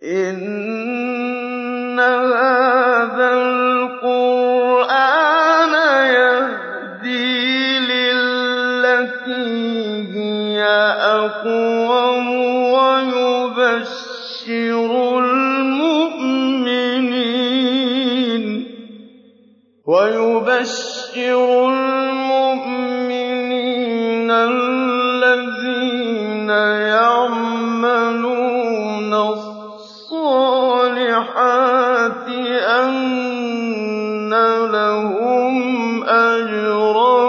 إِنَّ هَٰذَا الْقُرْآنَ يَهْدِي لِلَّتِي هِيَ أَقْوَمُ وَيُبَشِّرُ الْمُؤْمِنِينَ الَّذِينَ يَعْمَلُونَ الصَّالِحَاتِ أَنَّ لَهُمْ أَجْرًا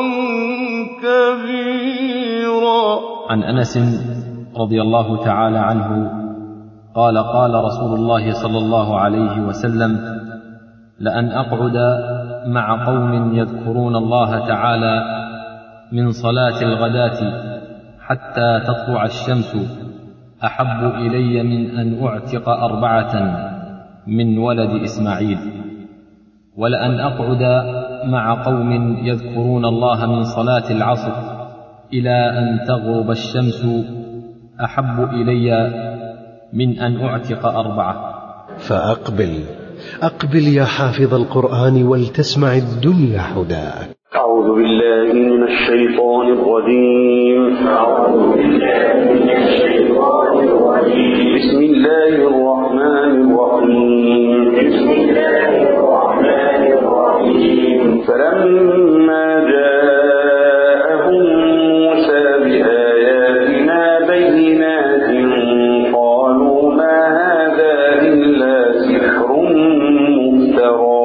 كَبِيرًا عن انس رضي الله تعالى عنه قال قال رسول الله صلى الله عليه وسلم لان اقعد مع قوم يذكرون الله تعالى من صلاه الغداه حتى تطلع الشمس احب الي من ان اعتق اربعه من ولد اسماعيل ولان اقعد مع قوم يذكرون الله من صلاه العصر الى ان تغرب الشمس احب الي من ان اعتق اربعه فأقبل أقبل يا حافظ القرآن ولتسمع الدنيا حداك أعوذ بالله من الشيطان الرجيم أعوذ بالله من الشيطان الرجيم بسم الله الرحمن الرحيم بسم الله الرحمن الرحيم فلما جاءهم موسى بآياتنا بينات قالوا ما هذا إلا سحر مفترى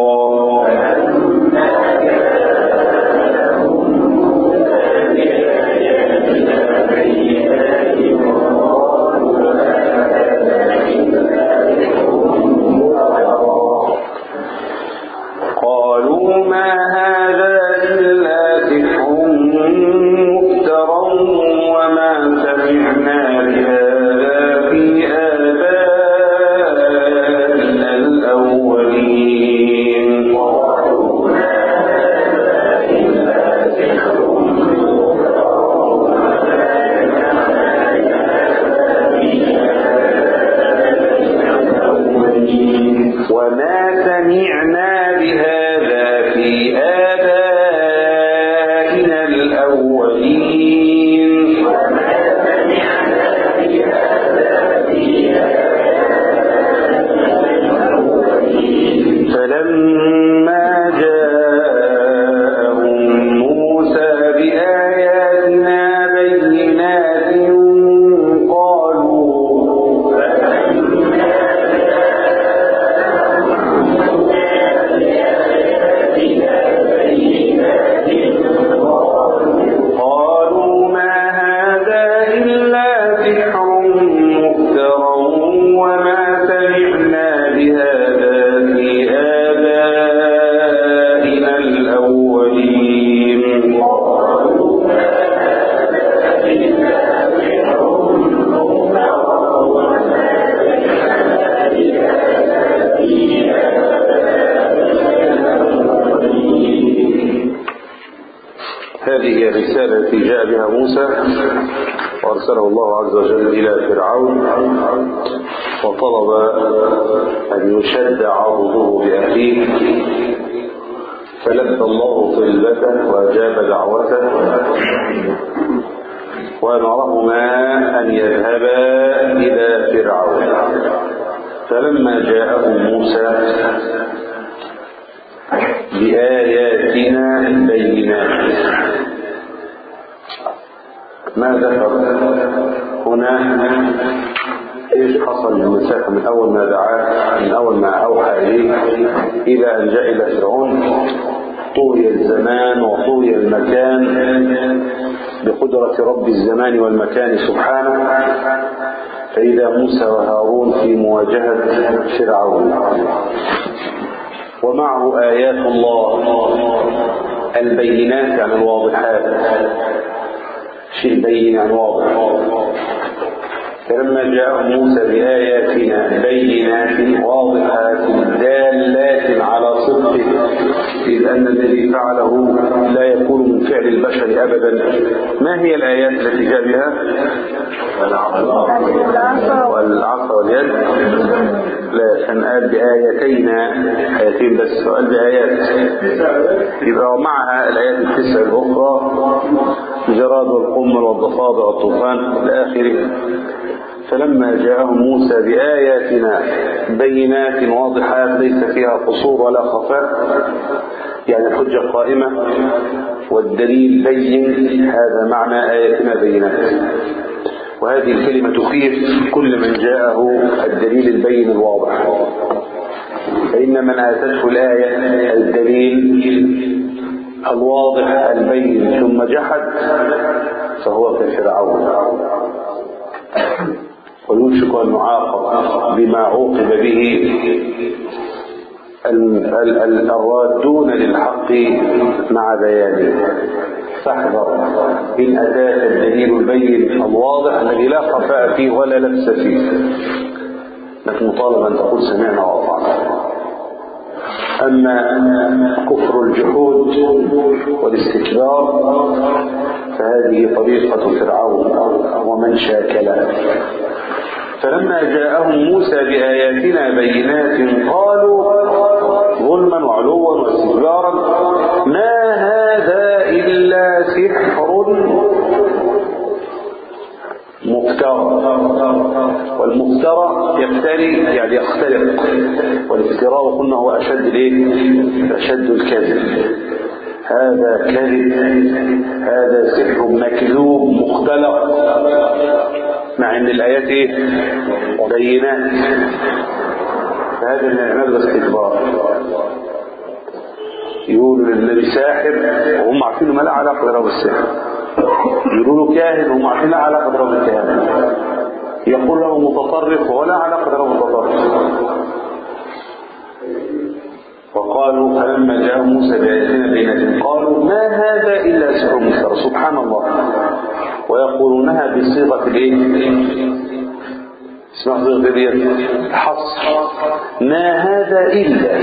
قالوا ما هذا إلا سحر مفترى وما سمعنا بهذا في آبائنا الأولين وما سمعنا بهذا في آبائنا الأولين فلما جاءهم موسى بآياتنا بينات قالوا قالوا ما هذا إلا سحر مفترى وما سمعنا بهذا في آبائنا الأولين هذه هي الرسالة التي جاء بها موسى وأرسله الله عز وجل إلى فرعون وطلب أن يشد عرضه بأخيه فلبى الله طلبته وأجاب دعوته وأمرهما أن يذهبا إلى فرعون فلما جاءهم موسى بآياتنا بينات ما ذكر هنا ايش حصل للمسافة من اول ما دعاه من اول ما اوحى اليه الى ان جاء الى فرعون طوي الزمان وطوي المكان بقدرة رب الزمان والمكان سبحانه فإذا موسى وهارون في مواجهة فرعون ومعه آيات الله البينات عن الواضحات شيء بين عن واضح فلما جاء موسى بآياتنا بينات واضحات دالات على صدقه إذ أن الذي فعله لا يكون من فعل البشر أبدا ما هي الآيات التي جاء بها والعصا واليد عشان قال بآيتين آيتين بس وقال بآيات يبقى ومعها الآيات التسع الأخرى الجراد والقمل والضفادع والطوفان إلى آخره فلما جاءهم موسى بآياتنا بينات واضحات ليس فيها قصور ولا خفاء يعني الحجة قائمة والدليل بين هذا معنى آياتنا بينات وهذه الكلمة تفيد كل من جاءه الدليل البين الواضح فإن من آتته الآية الدليل الواضح البين ثم جحد فهو كفرعون ويوشك أن يعاقب بما عوقب به الرادون للحق مع بيانه فاحذر إن أتاك الدليل البين الواضح الذي لا خفاء فيه ولا لبس فيه لكن مطالب أن تقول سمعنا وأطعنا أما كفر الجحود والاستكبار فهذه طريقة فرعون ومن شاكله فلما جاءهم موسى بآياتنا بينات قالوا ظلما وعلوا واستكبارا ما هذا إلا سحر مفترى والمفترى يفتري يعني يختلق والافتراء قلنا هو أشد الايه أشد الكذب هذا كذب هذا سحر مكذوب مختلق مع ان الايات ايه بينات فهذا من اعمال الاستكبار يقولوا للنبي ساحر وهم عارفين ما لا علاقه له بالسحر يقولوا له كاهن وهم عارفين لا علاقه له بالكهنه يقول له متطرف ولا علاقه له بالتطرف وقالوا فلما جاء موسى بآياتنا بينات قالوا ما هذا إلا سحر مفترى سبحان الله ويقولونها بصيغة الايه اسمها صيغة الايه الحصر ما هذا إلا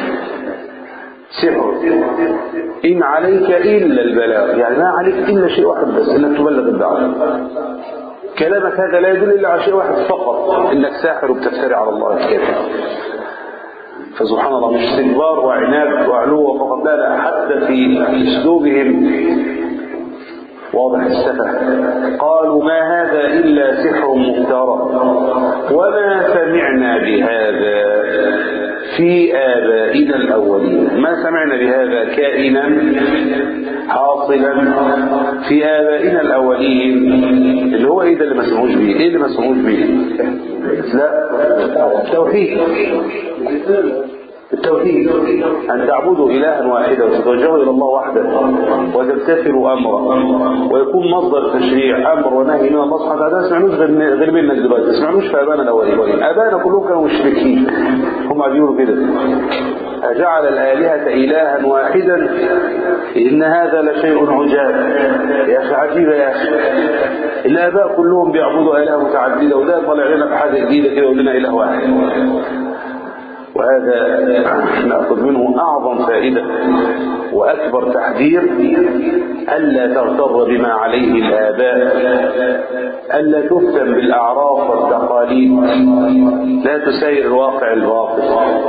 سحر إن عليك إلا البلاغ يعني ما عليك إلا شيء واحد بس إنك تبلغ الدعوة كلامك هذا لا يدل إلا على شيء واحد فقط إنك ساحر وبتفتري على الله الكافر فسبحان الله مش استكبار وعناد وعلو فقط لا لا حتى في اسلوبهم واضح السفه قالوا ما هذا الا سحر مفترى وما سمعنا بهذا في آبائنا الأولين ما سمعنا بهذا كائنا حاصلا في آبائنا الأولين اللي هو إيه ده اللي ما سمعوش بيه إيه اللي ما سمعوش بيه لا التوحيد التوحيد أن تعبدوا إلها واحدا وتتوجهوا إلى الله وحده وتمتثلوا أمره ويكون مصدر تشريع أمر ونهي من الله سبحانه وتعالى ما سمعنوش غير غير منك دلوقتي ما سمعنوش في آبائنا الأولين آبائنا كلهم كانوا مشركين هم بيقولوا كده أجعل الآلهة إلها واحدا إن هذا لشيء عجاب يا أخي عجيبة يا أخي الآباء كلهم بيعبدوا آلهة متعددة وده طالع لنا بحاجة جديدة كده يقول لنا إله واحد وهذا نأخذ منه أعظم فائدة وأكبر تحذير ألا تغتر بما عليه الآباء ألا تفتن بالأعراف والتقاليد لا تسير الواقع الباطل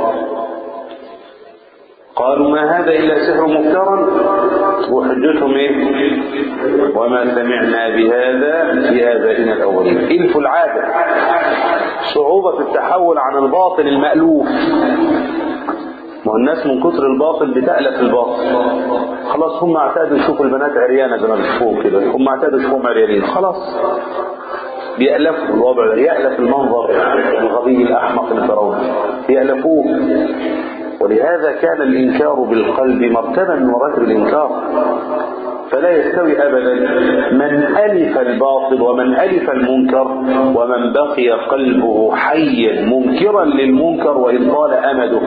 قالوا ما هذا إلا سحر مفترى وحجتهم إيه وما سمعنا بهذا في آبائنا الأولين إلف العادة صعوبة التحول عن الباطل المألوف ما هو الناس من كتر الباطل بتألف الباطل خلاص هم اعتادوا يشوفوا البنات عريانة زي ما بيشوفوهم كده هم اعتادوا يشوفوهم عريانين خلاص بيألفوا الوضع ده يألف المنظر الغبي الأحمق الفرعوني يألفوه ولهذا كان الإنكار بالقلب مرتبا من مراتب الإنكار فلا يستوي أبدا من ألف الباطل ومن ألف المنكر ومن بقي قلبه حيا منكرا للمنكر وإن طال أمده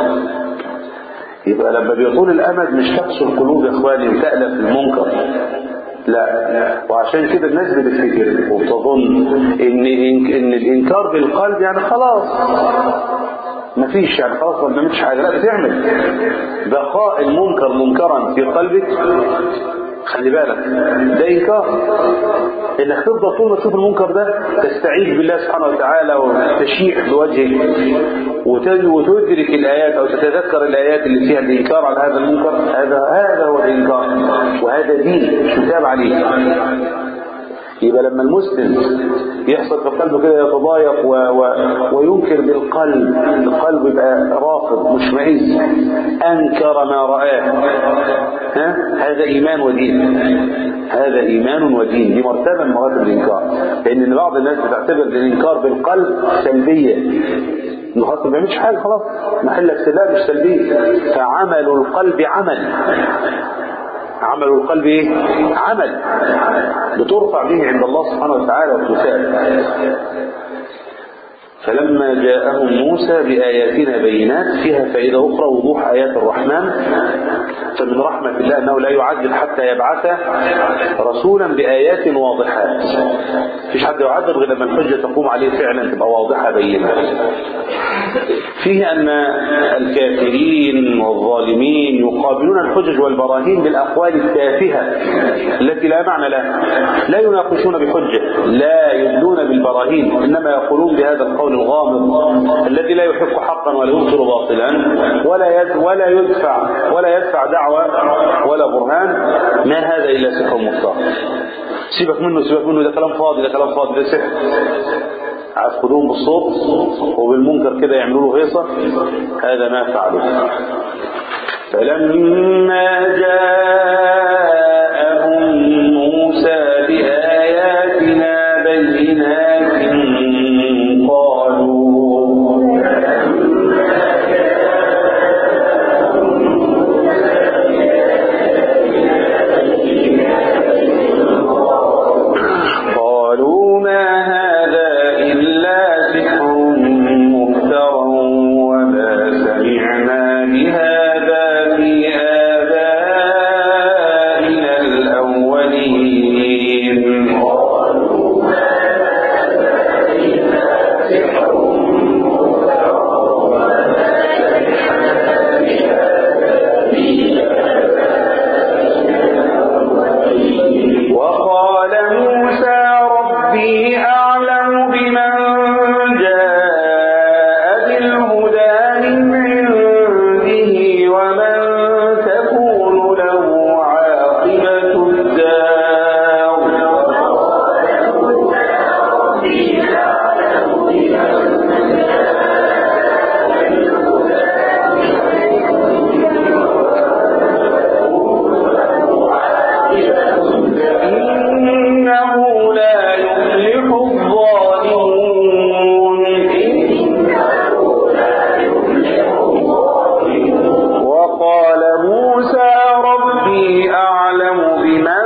يبقى لما بيطول الأمد مش تقسو القلوب يا إخواني وتألف المنكر لا وعشان كده الناس بتفتكر وبتظن ان ان الانكار بالقلب يعني خلاص مفيش يعني خلاص ما بنعملش حاجه لا بتعمل بقاء المنكر منكرا في قلبك خلي بالك ده انكار انك تفضل طول ما تشوف المنكر ده تستعيذ بالله سبحانه وتعالى وتشيح بوجهك وتد- وتدرك الآيات أو تتذكر الآيات اللي فيها الإنكار على هذا المنكر هذا هذا هو الإنكار وهذا دين مش متاب عليه يبقى لما المسلم يحصل في قلبه كده يتضايق و... و... وينكر بالقلب القلب يبقى رافض مشمئز أنكر ما رآه ها؟ هذا إيمان ودين هذا إيمان ودين دي مرتبة من مراتب الإنكار لأن بعض الناس بتعتبر الإنكار بالقلب سلبية إنه خلاص ما بيعملش حاجة خلاص محلك سلام مش سلبية فعمل القلب عمل عمل القلب ايه عمل بترفع به عند الله سبحانه وتعالى وتسال فلما جاءهم موسى بآياتنا بينات فيها فائدة أخرى وضوح آيات الرحمن فمن رحمة الله أنه لا يعذب حتى يبعث رسولا بآيات واضحات مفيش حد يعذب غير لما الحجة تقوم عليه فعلا تبقى واضحة بينة فيه أن الكافرين والظالمين يقابلون الحجج والبراهين بالأقوال التافهة التي لا معنى لها لا يناقشون بحجة لا يدلون بالبراهين إنما يقولون بهذا القول الغامض الذي لا يحق حقا ولا ينكر باطلا ولا يد ولا يدفع ولا يدفع دعوة ولا برهان ما هذا إلا سحر مفتر سيبك منه سيبك منه ده كلام فاضي ده كلام فاضي ده سحر عايز خدوهم بالصوت وبالمنكر كده يعملوا له هيصة هذا ما فعلوا فلما جاءهم موسى بآياتنا بينات قالوا قالوا ما هذا إلا سحر مفترى وما سمعنا بهذا في آبائنا الأولين وقال موسى ربي أعلم بمن جاء بالهدى من عنده ومن تكون له عاقبة الدار إنه لا يفلح الظالمون وقال موسى ربي أعلم بمن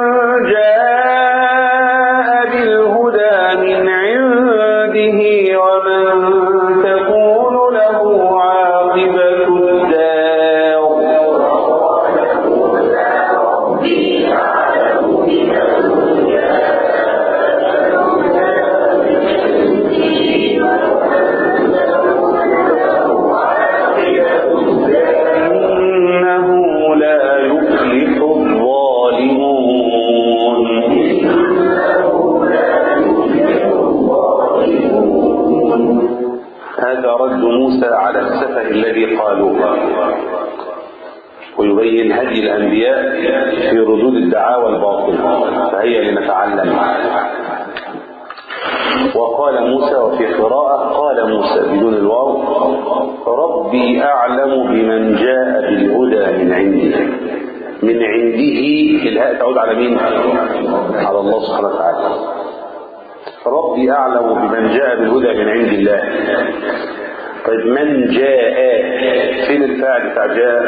جاء بالهدى من عنده ومن تكون له عاقبة الدار إنه لا يفلح الظالمون هذا رد موسى على السفه الذي قالوه ويبين هدي الأنبياء في ردود الدعاوى الباطلة فهي لنتعلم وقال موسى وفي قراءة قال موسى بدون الواو ربي أعلم بمن جاء بالهدى من عنده من عنده الهاء تعود على مين؟ على الله سبحانه وتعالى ربي أعلم بمن جاء بالهدى من عند الله طيب من جاء فين الفاعل بتاع جاء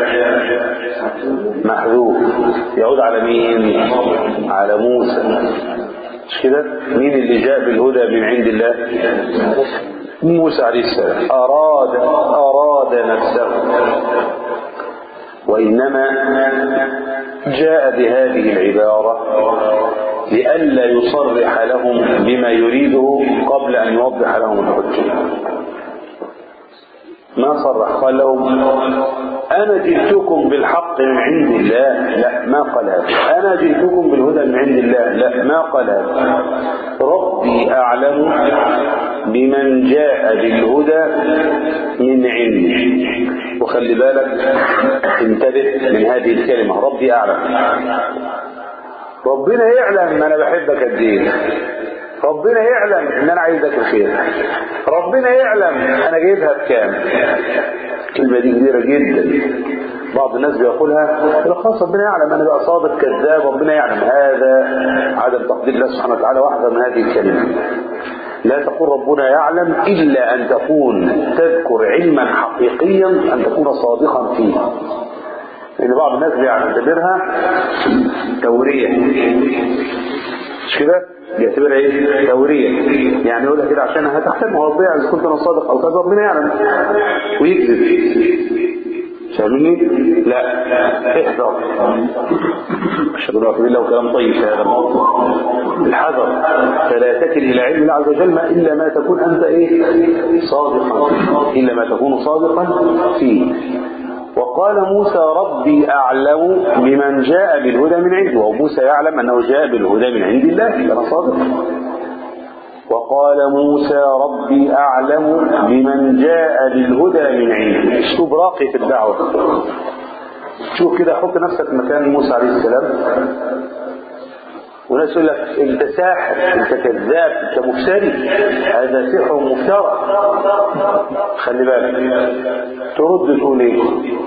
محذوف يعود على مين على موسى مش كده مين اللي جاء بالهدى من عند الله موسى عليه السلام أراد أراد نفسه وإنما جاء بهذه العبارة لئلا يصرح لهم بما يريده قبل أن يوضح لهم الحجة ما صرح قال لهم أنا جئتكم بالحق من عند الله لا ما قال هذا أنا جئتكم بالهدى من عند الله لا ما قال هذا ربي أعلم بمن جاء بالهدى من عنده وخلي بالك انتبه من هذه الكلمة ربي أعلم ربنا يعلم ان انا بحبك قد ايه ربنا يعلم ان انا عايزك الخير ربنا يعلم انا جايبها بكام الكلمه دي كبيره جدا بعض الناس بيقولها يقول خلاص ربنا يعلم انا بقى صادق كذاب ربنا يعلم هذا عدم تقدير الله سبحانه وتعالى واحده من هذه الكلمه لا تقول ربنا يعلم الا ان تكون تذكر علما حقيقيا ان تكون صادقا فيه لان بعض الناس بيعتبرها توريه مش كده بيعتبرها ايه توريه يعني يقول لك كده عشان هتحتمل هو ربنا اذا كنت انا صادق او كذا ربنا يعلم ويكذب فاهمني لا احذر اشهد ان لا اله الا الله وكلام طيب في هذا الموضوع الحذر فلا تكل الى علم الله عز وجل ما الا ما تكون انت ايه صادقا الا ما تكون صادقا فيه وقال موسى ربي أعلم بمن جاء بالهدى من عنده وموسى يعلم أنه جاء بالهدى من عند الله كان صادق وقال موسى ربي أعلم بمن جاء بالهدى من عنده اسلوب راقي في الدعوة شوف كده حط نفسك مكان موسى عليه السلام وناس يقول لك انت ساحر انت كذاب انت مفتري هذا سحر مفترى خلي بالك ترد تقول ايه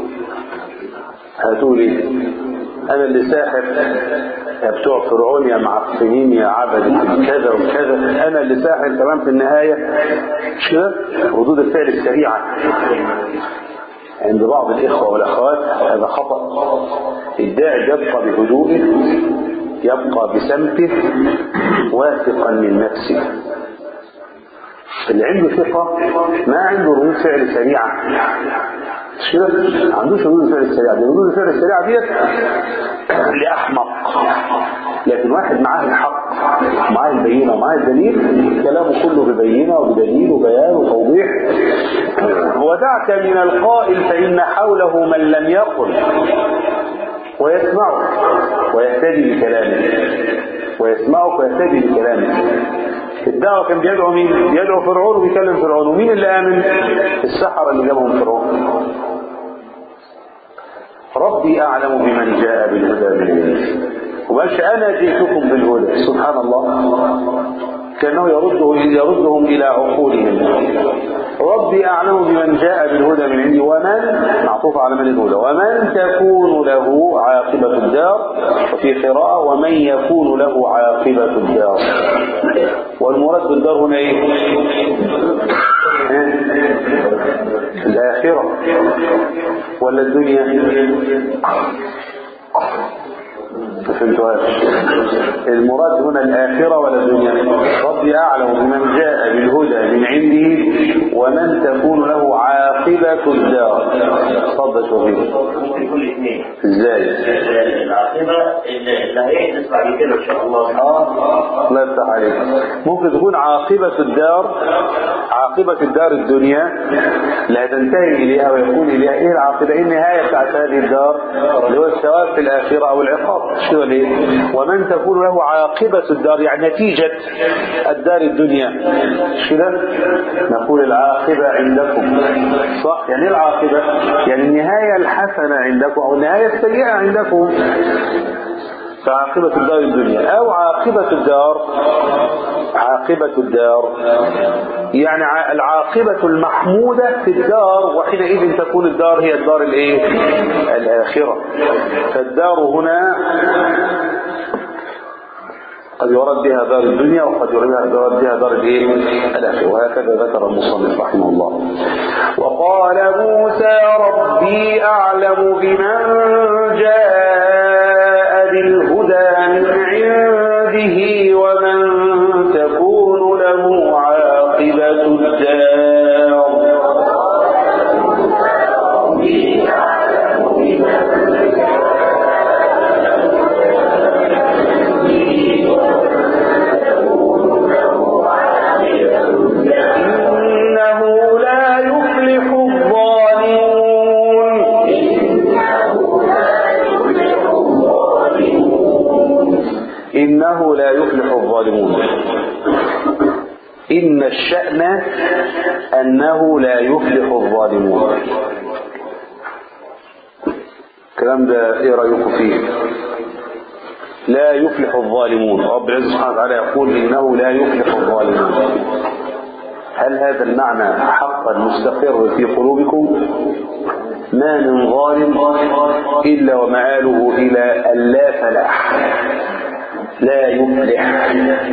هتقول ايه انا اللي ساحر يا بتوع فرعون يا معفنين يا عبد كذا وكذا انا اللي ساحر تمام في النهايه مش كده ردود الفعل السريعه عند بعض الاخوه والاخوات هذا خطا الداعي يبقى بهدوءه يبقى بسمته واثقا من نفسه اللي عنده ثقة ما عنده ردود فعل سريعة مش كده؟ ما عندوش ردود فعل سريعة دي ردود الفعل السريعة ديت لأحمق لكن واحد معاه الحق معاه البينة ومعاه الدليل كلامه كله ببينة وبدليل وبيان وتوضيح ودعك من القائل فإن حوله من لم يقل ويسمعه ويهتدي بكلامه ويسمعك ويهتدي بكلامه الدعوة كان بيدعو مين؟ بيدعو فرعون وبيكلم فرعون ومين اللي آمن؟ السحرة اللي جابهم فرعون ربي أعلم بمن جاء بالهدى من عنده وقالش أنا جئتكم بالهدى سبحان الله كأنه يرده يردهم إلى عقولهم ربي أعلم بمن جاء بالهدى من عندي ومن معطوف على من الهدى ومن تكون له عاقبة الدار وفي قراءة ومن يكون له عاقبة الدار والمراد بالدار هنا ايه الآخرة ولا الدنيا فهمتوهاش المراد هنا الآخرة ولا الدنيا ربي أعلم بمن جاء بالهدى من عنده ومن تكون له عاقبة الدار تفضل شوفي كل اثنين ازاي العاقبة اللي هيحدث بعد كده ان شاء الله اه الله يفتح عليك ممكن تكون عاقبة الدار عاقبة الدار الدنيا لا تنتهي إليها ويكون إليها إيه العاقبة إيه النهاية بتاعت هذه الدار اللي هو الثواب في الآخرة أو العقاب شو ليه ومن تكون له عاقبة الدار يعني نتيجة الدار الدنيا مش كده نقول العاقبة عندكم صح يعني إيه العاقبة يعني النهاية الحسنة عندكم أو النهاية السيئة عندكم فعاقبة الدار الدنيا أو عاقبة الدار عاقبة الدار يعني ع- العاقبة المحمودة في الدار وحينئذ تكون الدار هي الدار الايه الآخرة فالدار هنا قد يرد بها دار الدنيا وقد يرد بها يرد بها دار الايه الآخرة وهكذا ذكر المصنف رحمه الله وقال موسى ربي أعلم بمن جاء بالهدى من عنده ومن تكون له عاقبة الدار إنه لا يفلح الظالمون إنه لا يفلح الظالمون الشأن أنه لا يفلح الظالمون الكلام ده ايه رأيكم فيه لا يفلح الظالمون رب العزة سبحانه وتعالى يقول إنه لا يفلح الظالمون هل هذا المعنى حقا مستقر في قلوبكم ما من ظالم إلا ومآله إلى اللا فلاح لا يفلح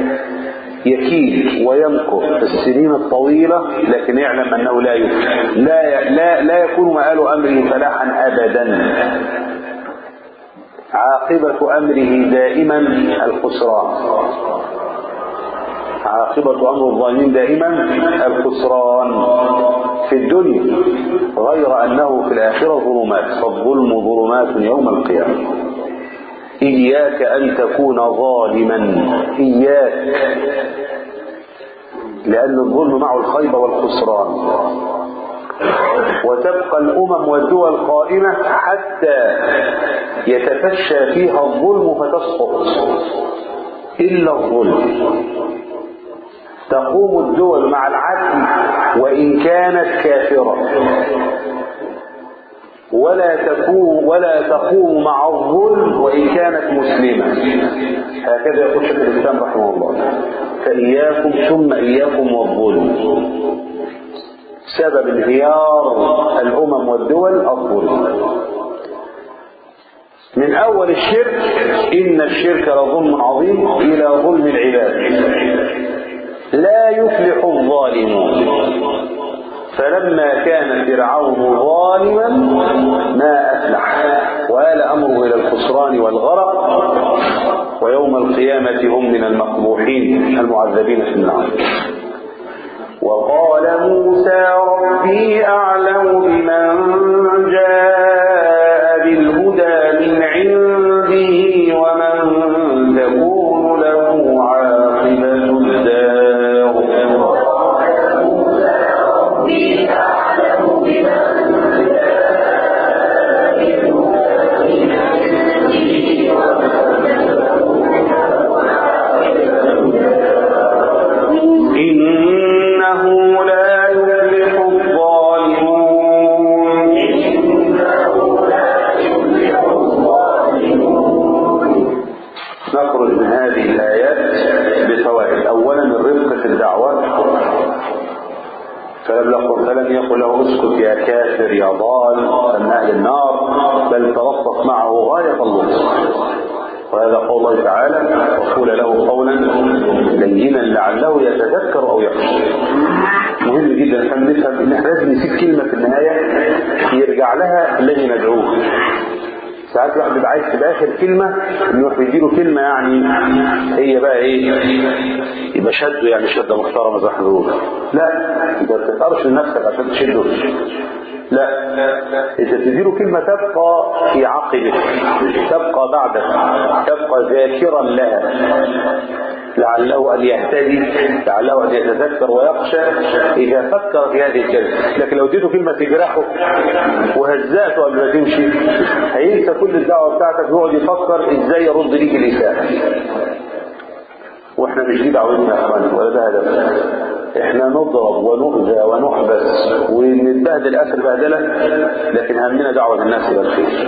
يكيد ويمكر في السنين الطويلة لكن يعلم أنه لا يفلح لا, لا, لا يكون مآل أمره فلاحا أبدا عاقبة أمره دائما الخسران عاقبة أمر الظالمين دائما الخسران في الدنيا غير أنه في الآخرة ظلمات فالظلم ظلمات يوم القيامة إياك أن تكون ظالما إياك لأن الظلم معه الخيبة والخسران وتبقى الأمم والدول قائمة حتى يتفشى فيها الظلم فتسقط إلا الظلم تقوم الدول مع العدل وإن كانت كافرة ولا تكون ولا تقوم مع الظلم وإن كانت مسلمة هكذا يقول شيخ الإسلام رحمه الله فإياكم ثم إياكم والظلم سبب انهيار الأمم والدول الظلم من أول الشرك إن الشرك لظلم عظيم إلى ظلم العباد لا يفلح الظالمون فلما كان فرعون ظالما ما أفلح وآل أمره إلى الخسران والغرق ويوم القيامة هم من المقبوحين المعذبين في النار وقال موسى ربي أعلم بمن جاء بالهدى من عنده ومن تكون له عاقبة الدار إنه لا يفلح الظالمون نخرج من هذه الآيات بفوائد أولا الرفق في الدعوة فلم يقل فلم يقل له اسكت يا كافر يا ضال من أهل النار بل تلطف معه غاية اللطف وهذا قول الله تعالى وقول له قولا لينا لعله يتذكر او يخشى مهم جدا عشان نفهم ان احنا لازم نسيب كلمه في النهايه يرجع لها الذي ندعوه ساعات الواحد بيبقى عايز في الاخر كلمه انه يديله كلمه يعني هي بقى ايه يبقى شده يعني شده محترمه زي ما احنا بنقول لا انت ما تتقرش لنفسك عشان تشده لا انت تديله كلمه تبقى في عقبك تبقى بعدك تبقى ذاكرا لها لعله ان يهتدي لعله ان يتذكر ويخشى اذا فكر في هذه الكلمه لكن لو اديته كلمه تجرحه وهزأته قبل ما تمشي هينسى كل الدعوه بتاعتك ويقعد يفكر ازاي يرد ليك الاساءه واحنا مش دي دعوتنا يا اخوان ولا ده هدف احنا نضرب ونؤذى ونحبس ونتبهدل اخر بهدله لكن همنا دعوه الناس الى الخير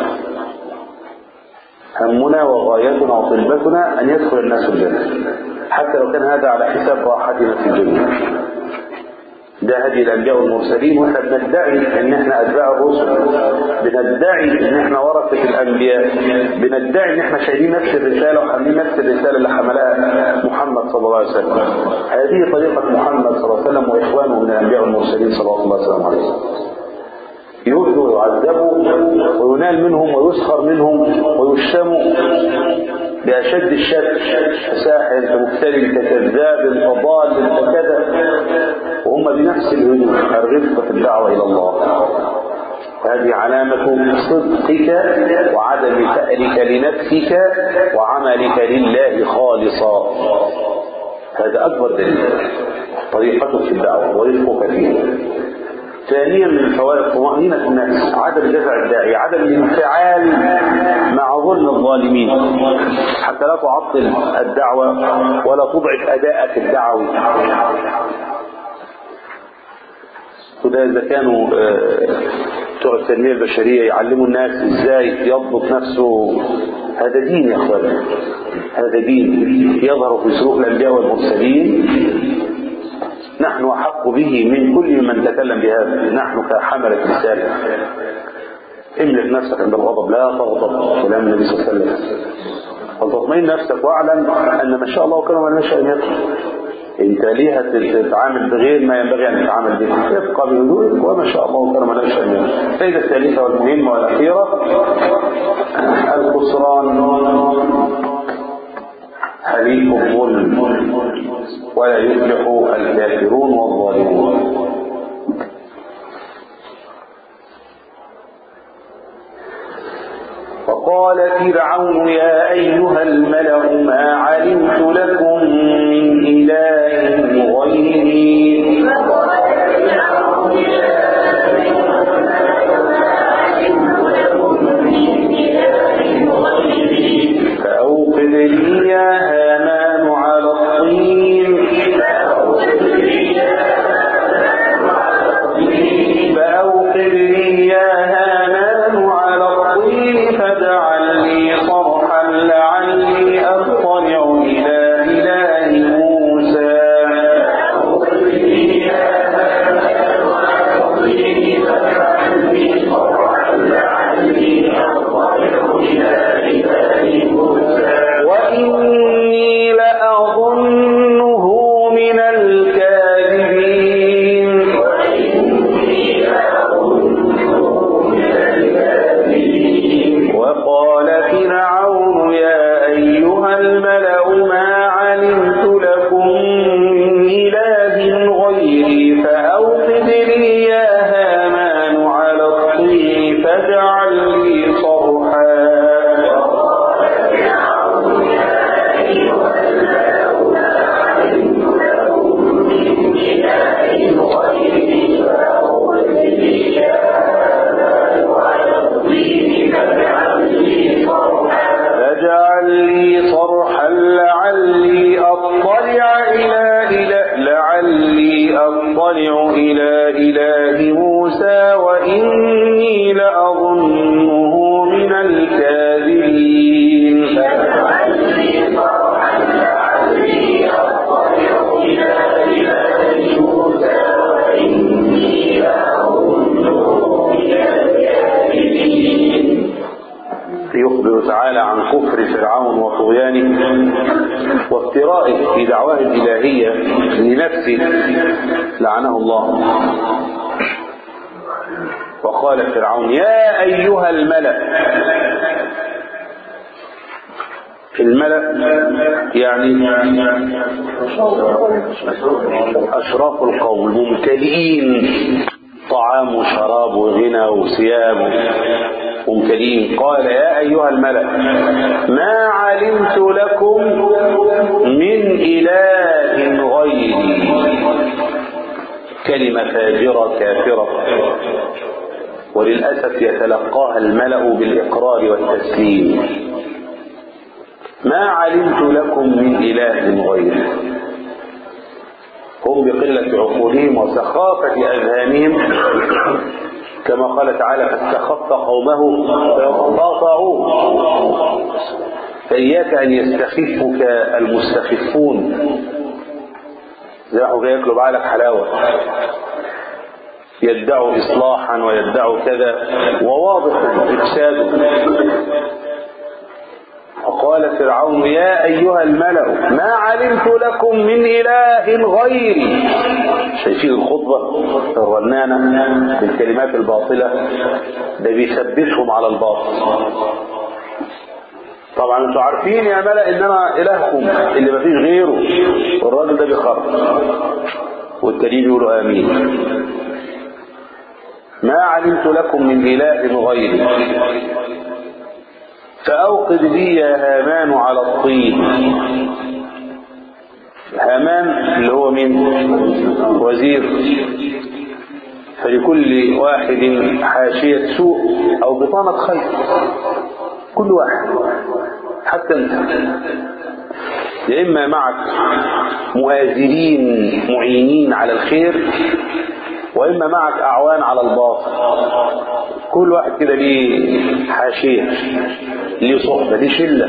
همنا وغايتنا وطلبتنا ان يدخل الناس الجنه حتى لو كان هذا على حساب راحتنا في الدنيا ده هدي الانبياء والمرسلين واحنا بندعي ان احنا اتباع الرسل بندعي ان احنا ورثه الانبياء بندعي ان احنا شايلين نفس الرساله وحاملين نفس الرساله اللي حملها محمد صلى الله عليه وسلم هذه طريقه محمد صلى الله عليه وسلم واخوانه من الانبياء والمرسلين صلى الله عليه وسلم عليه يؤذوا ويعذبوا وينال منهم ويسخر منهم ويشتموا بأشد الشد كساحر كمختل ككذاب كضال ككذا وهم بنفس الهدوء الرفق في الدعوة إلى الله هذه علامة صدقك وعدم فألك لنفسك وعملك لله خالصا هذا أكبر دليل طريقتك في الدعوة ورفقك فيها ثانيا من فوائد طمأنينة النفس عدم دفع الداعي عدم الانفعال مع ظلم الظالمين حتى لا تعطل الدعوة ولا تضعف أداءك الدعوي وده إذا كانوا آه، بتوع التنمية البشرية يعلموا الناس إزاي يضبط نفسه هذا دين يا أخوان هذا دين يظهر في سلوك الأنبياء والمرسلين نحن أحق به من كل من تكلم بهذا نحن كحملة رسالة املك نفسك عند الغضب لا تغضب كلام النبي صلى الله عليه وسلم وتطمئن نفسك واعلم ان ما شاء الله وكان ما شاء ان يكون انت ليه تتعامل بغير ما ينبغي ان تتعامل به ابقى بهدوءك وما شاء الله وكان ما شاء ان يكون الفائده الثالثه والمهمه والاخيره الخسران حليف الظلم ولا يفلح الكافرون والظالمون وقال فرعون يا أيها الملأ ما علمت لكم من إله غيري فأوقد لي يا هامان على الطين فأوقد لي يا هامان على الطين فاجعل لي صرحا لعلي أطلع إلى إله موسى وإني لأظنه من الكاذبين وقال فرعون يا أيها الملأ ما علمت لكم من إله غيري فأوقد لي يا هامان على الطين فاجعل لي صرحا فاجعل لي صرحا لعلي أطلع إلى إله لعلي أطلع إلى إله موسى وإني لأظنه من الكاذبين يخبر تعالى عن كفر فرعون وطغيانه وافترائه في دعواه الإلهية لنفسه لعنه الله وقال فرعون يا أيها الملأ الملأ يعني أشراف القوم ممتلئين طعام وشراب وغنى وثياب ممتلئين قال يا أيها الملأ ما علمت لكم من إله غيري كلمة فاجرة كافرة وللأسف يتلقاها الملأ بالإقرار والتسليم ما علمت لكم من إله غيري هم بقلة عقولهم وسخافة أذهانهم كما قال تعالى فاستخف قومه فقاطعوه فإياك أن يستخفك المستخفون زي ما ياكلوا بعلك حلاوة يدعوا إصلاحا ويدعوا كذا وواضح إفساده وقال فرعون يا أيها الملأ ما علمت لكم من إله غيري شايفين الخطبة الرنانة بالكلمات الباطلة ده بيثبتهم على الباطل طبعا انتوا عارفين يا ملأ ان انا الهكم اللي مفيش غيره والراجل ده بيخرج والتانيين يقولوا امين ما علمت لكم من اله غيري فأوقد لي يا هامان على الطين هامان اللي هو من وزير فلكل واحد حاشية سوء أو بطانة خير كل واحد حتى انت يا إما معك مؤازرين معينين على الخير واما معك اعوان على الباطل كل واحد كده ليه حاشيه ليه صحبه ليه شله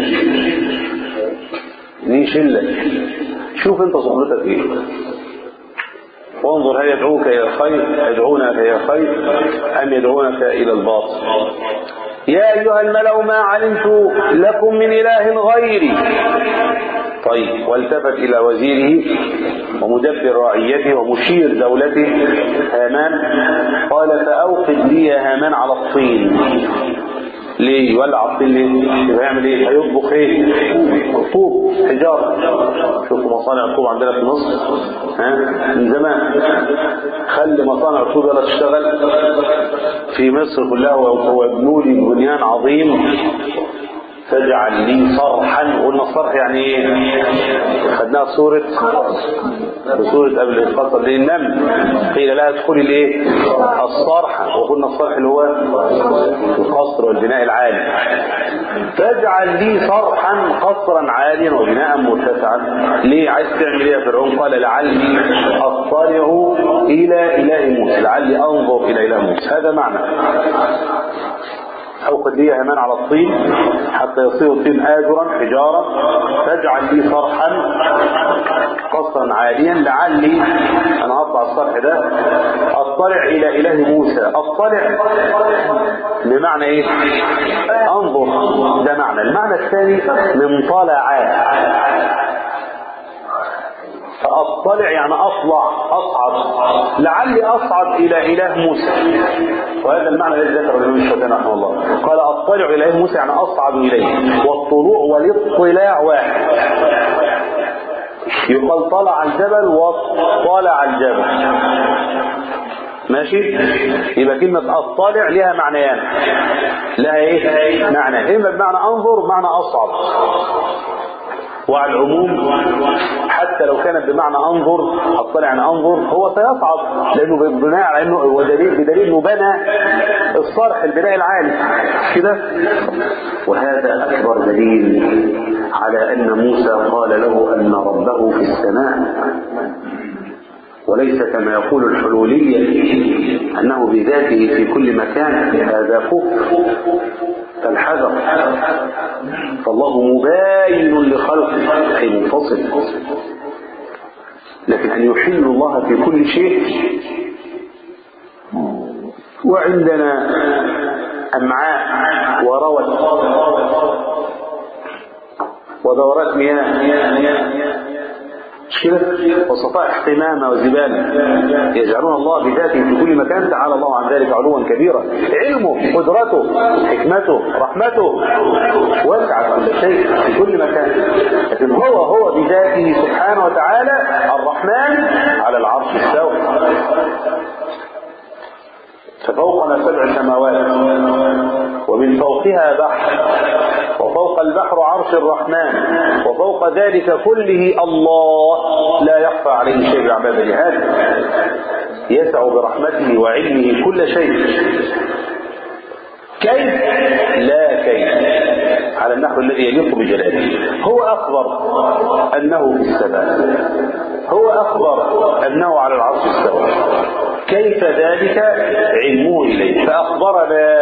ليه شله شوف انت صحبتك ايه وانظر هل يدعوك الى الخير يدعونك الى الخير ام يدعونك الى الباطل يا ايها الملأ ما علمت لكم من اله غيري طيب والتفت الى وزيره ومدبر رعيته ومشير دولته هامان قال فاوقد لي يا هامان على الطين ليه يولع الطين ليه يبقى يعمل ايه هيطبخ ايه طوب حجاره شوفوا مصانع الطوب عندنا في مصر ها من زمان خلي مصانع الطوب يلا تشتغل في مصر كلها وابنوا لي بنيان عظيم فاجعل لي صرحا قلنا الصرح يعني ايه خدناها في سوره في سوره قبل القصر دي النمل قيل لها ادخلي الايه الصرح وقلنا الصرح اللي هو القصر والبناء العالي فاجعل لي صرحا قصرا عاليا وبناء مرتفعا ليه عايز تعمل ايه يا فرعون قال لعلي اطلع الى اله موسى لعلي انظر الى اله موسى هذا معنى أوقد لي همان على الطين حتى يصير الطين آجرا حجارة فاجعل لي صرحا قصرا عاليا لعلي أنا أطلع الصرح ده أطلع إلى إله موسى أطلع بمعنى إيه أنظر ده معنى المعنى الثاني من طلع فأطلع يعني أطلع أصعد لعلي أصعد إلى إله موسى وهذا المعنى الذي ذكره الإمام الشافعي رحمه الله قال أطلع إلى إله موسى يعني أصعد إليه والطلوع والاطلاع واحد يقال طلع الجبل وطلع الجبل ماشي يبقى كلمة أطلع لها معنيان لها ايه معنى اما بمعنى انظر بمعنى اصعد وعلى العموم حتى لو كانت بمعنى انظر اطلع يعني انظر هو سيصعد لانه بناء على انه هو دليل بدليل انه بنى الصرح البناء العالي كده وهذا اكبر دليل على ان موسى قال له ان ربه في السماء وليس كما يقول الحلولية أنه بذاته في كل مكان هذا كفر فالحذر فالله مباين لخلقه أي منفصل لكن أن يحل الله في كل شيء وعندنا أمعاء وروت ودورات مياه مش كده وصفائح قمامة وزبالة يجعلون الله بذاته في كل مكان تعالى الله عن ذلك علوا كبيرا علمه قدرته حكمته رحمته وسع كل شيء في كل مكان لكن هو هو بذاته سبحانه وتعالى الرحمن على العرش استوى ففوقنا سبع سماوات ومن فوقها بحر وفوق البحر عرش الرحمن وفوق ذلك كله الله لا يخفى عليه شيء عباد هذا يسع برحمته وعلمه كل شيء كيف لا كيف على النحو الذي يليق بجلاله هو أخبر أنه في السماء هو أخبر أنه على العرش استوى كيف ذلك علمه إليه فأخبرنا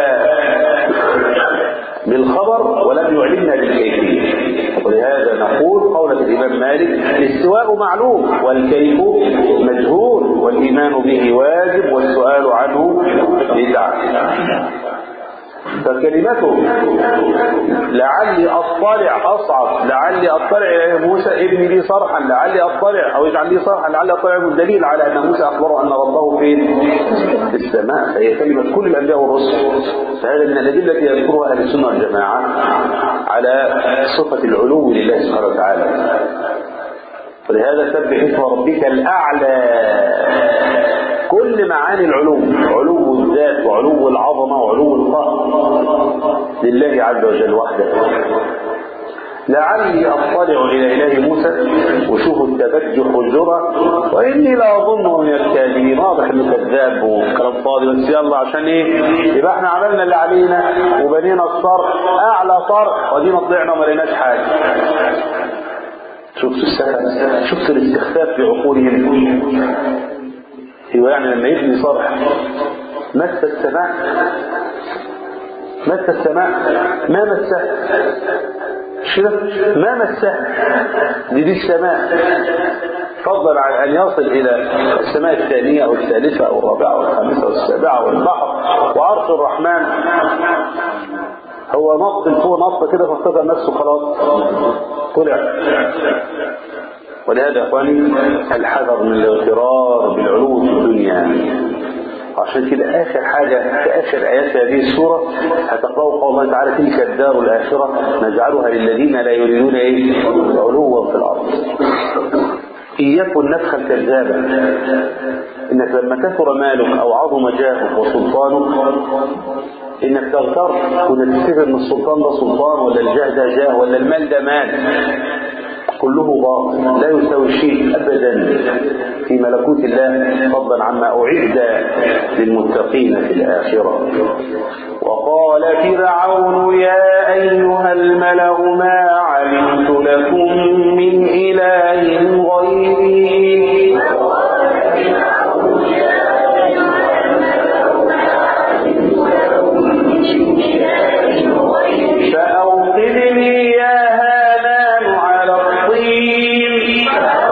بالخبر ولم يعلمنا بالكيفية ولهذا نقول قولة الإمام مالك الاستواء معلوم والكيف مجهول والإيمان به واجب والسؤال عنه بدعة فكلمته لعلي اطلع اصعد لعلي اطلع الى موسى ابني لي صرحا لعلي اطلع او اجعل لي صرحا لعلي اطلع من دليل على ان موسى اخبره ان ربه فين في السماء فهي كلمه كل الانبياء والرسل فهذا من الادله التي يذكرها اهل السنه والجماعه على صفه العلو لله سبحانه وتعالى ولهذا سبح اسم ربك الاعلى كل معاني العلو علو الذات وعلو العظمة وعلو القهر لله عز وجل وحده لعلي أطلع إلى إله موسى وشوف التبجح والجرى وإني لا أظنه من الكاذبين واضح إنه كذاب وكلام فاضي بس يلا عشان إيه يبقى إحنا عملنا اللي علينا وبنينا الصرح أعلى صرح ودينا طلعنا وما لقيناش حاجة شفتوا السخف شفتوا الاستخفاف بعقولهم ايوه يعني لما يبني صرح مس السماء مس السماء ما مسها مش كده ما مسها دي دي السماء فضلا عن ان يصل الى السماء الثانيه او الثالثه او الرابعه او الخامسه والسابعه والبحر وعرش الرحمن هو نط لفوق نط كده فافتكر نفسه خلاص طلع ولهذا يا اخواني الحذر من الاغترار بالعلو في الدنيا عشان كده اخر حاجه في اخر ايات هذه السوره هتقراوا قول الله تعالى تلك الدار الاخره نجعلها للذين لا يريدون ايه علوا في الارض إياكم نفخا كذابا إنك لما كثر مالك أو عظم جاهك وسلطانك إنك تغتر وإنك تفتكر إن السلطان ده سلطان ولا الجاه ده جاه ولا المال ده مال كله باطل لا يساوي شيء أبدا في ملكوت الله فضلا عما أعد للمتقين في الآخرة وقال فرعون يا أيها الملأ ما علمت لكم من إله غيري فأوقد لي يا هامان على الطين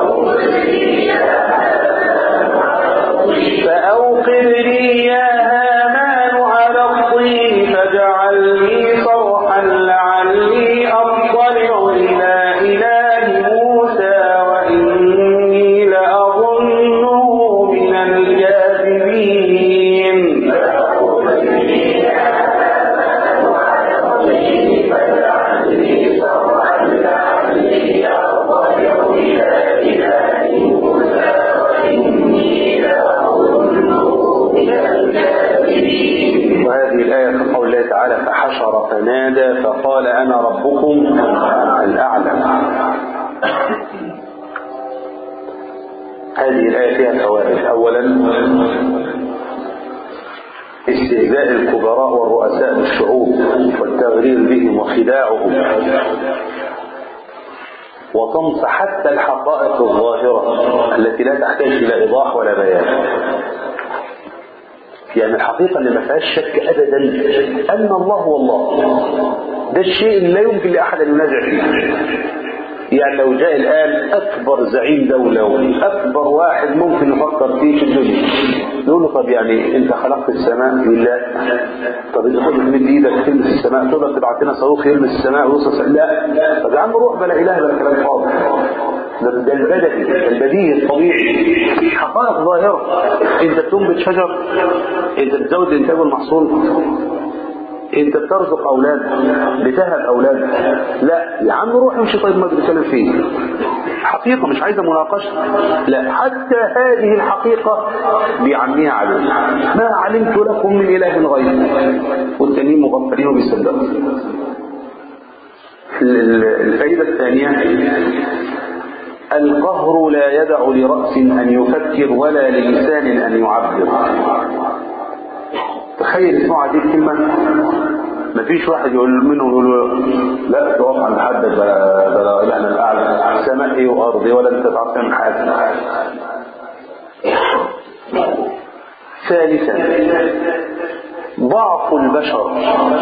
فأوقد لي يا هامان على الطين فاجعل لي صرحا لعلي أطلع إلى إله موسى وإني لأظنه من الكاذبين وهذه الآية في قول الله تعالى فحشر فنادى فقال أنا ربكم الأعلى هذه الآية فيها فوائد أولا استهزاء الكبراء والرؤساء بالشعوب والتغرير بهم وخداعهم وطمس حتى الحقائق الظاهرة التي لا تحتاج إلى إيضاح ولا بيان يعني الحقيقة اللي ما فيهاش شك أبدا أن الله هو الله ده الشيء اللي لا يمكن لأحد أن ينازع فيه يعني لو جاء الآن أكبر زعيم دولة وأكبر واحد ممكن يفكر فيه في الدنيا نقول له طب يعني أنت خلقت السماء يقول لا طب أنت خد من إيدك تلمس السماء تقدر تبعت لنا صاروخ يلمس السماء ويوصل لا طب يا عم روح بلا إله بلا كلام فاضي ده ده البدني ده البديهي الطبيعي حقائق ظاهرة أنت بتنبت شجر أنت بتزود الإنتاج والمحصول انت بترزق اولاد بتهب اولاد لا يا عم روح امشي طيب ما بنتكلم فيه حقيقة مش عايزة مناقشة لا حتى هذه الحقيقة بيعميها عليه ما علمت لكم من إله غيري والتانيين مغفلين وبيصدقوا الفائدة الثانية القهر لا يدع لرأس أن يفكر ولا للسان أن يعبر تخيل اسمعوا دي الكلمة مفيش واحد يقول منهم يقول له لا تقف عند حد بلا بلا احنا الاعلى سماء ايه وارض ايه ولا انت تعرف تعمل حاجه ثالثا ضعف البشر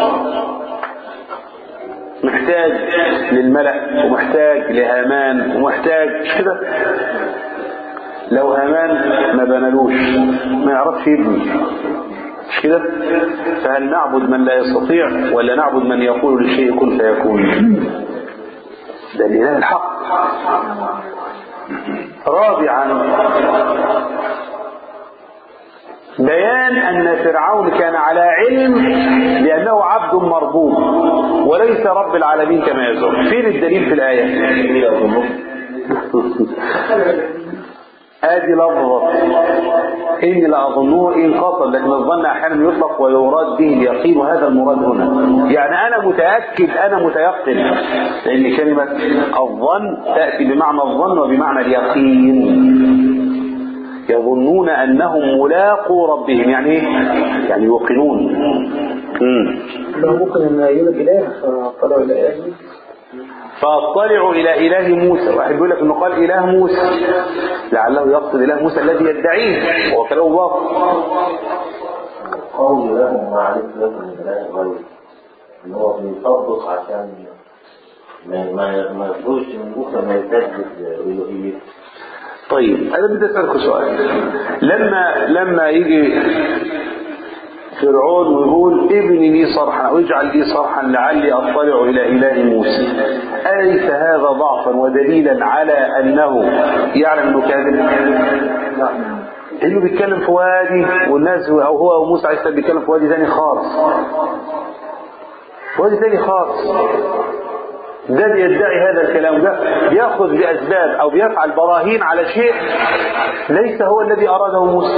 محتاج للملأ ومحتاج لهامان ومحتاج مش كده لو هامان ما بنالوش ما يعرفش يبني مش كده فهل نعبد من لا يستطيع ولا نعبد من يقول للشيء كن فيكون ده الاله الحق رابعا بيان ان فرعون كان على علم بانه عبد مربوب وليس رب العالمين كما يزعم فين الدليل في الايه ادي لفظة اني لاظنه ان قصد لكن الظن احيانا يطلق ويراد به اليقين وهذا المراد هنا يعني انا متاكد انا متيقن لان كلمه الظن تاتي بمعنى الظن وبمعنى اليقين يظنون انهم ملاقوا ربهم يعني ايه يعني يوقنون امم ممكن ان يولد اله فطلعوا الى اله فاطلع الى اله موسى واحد بيقول لك انه قال اله موسى لعله يقصد اله موسى الذي يدعيه وهو كلام باطل قول لهم معرفة لكم إله غير إن هو بيصدق عشان ما ما ما يخرجش من بكرة ما يكذب بألوهيته طيب انا بدي اسالكم سؤال لما لما يجي فرعون ويقول ابني لي صرحا او اجعل لي صرحا لعلي اطلع الى اله موسى اليس هذا ضعفا ودليلا على انه يعلم انه كاذب انه بيتكلم في وادي والناس او هو وموسى عليه السلام بيتكلم في وادي ثاني خالص في وادي ثاني خالص ده يدعي هذا الكلام ده ياخذ باسباب او بيفعل براهين على شيء ليس هو الذي اراده موسى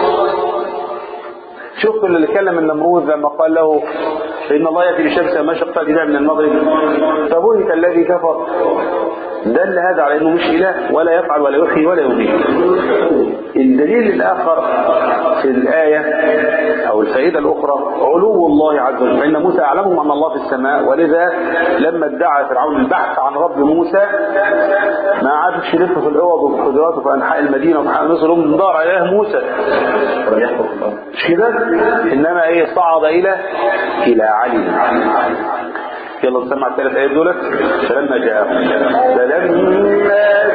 شوف اللي كلم النمرود لما قال له ان الله ياتي بالشمس مشرق تاتي بها من المغرب فبهت الذي كفر دل هذا على انه مش اله ولا يفعل ولا يحيي ولا يميت الدليل الاخر في الايه او الفائده الاخرى علو الله عز وجل فان موسى يعلمهم ان الله في السماء ولذا لما ادعى فرعون البحث عن رب موسى ما عادش يلف في الاوض وقدراته في انحاء المدينه وفي انحاء مصر هم دار على اله موسى مش كده انما ايه صعد الى الى علي يلا نسمع الثلاث ايات دولت فلما جاء فلما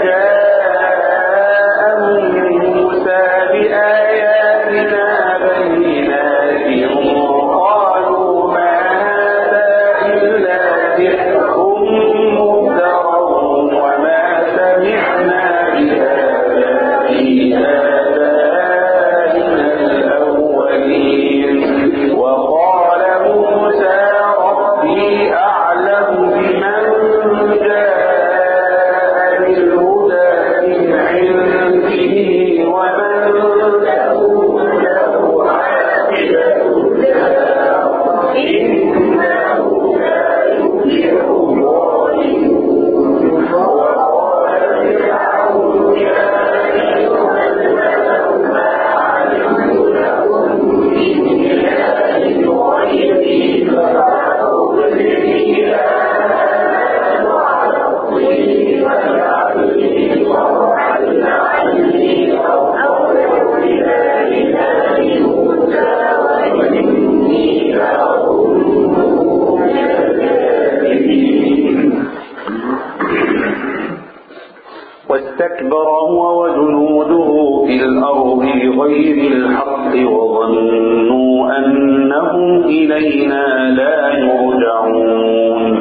جاءهم موسى بآياتنا بينات قالوا ما هذا إلا سحر مفترى وما سمعنا بهذا في آبائنا الأولين وقال موسى ربي أعلم بمن جاء بالهدى من عنده ومن تكون له عاقبة الدار إنه لا يفلح الظالمون وقال فرعون يا أيها الملأ ما علمت لكم من إله غيري فأعوذ به واستكبر هو وجنوده في الأرض بغير الحق وظنوا أنهم إلينا لا يرجعون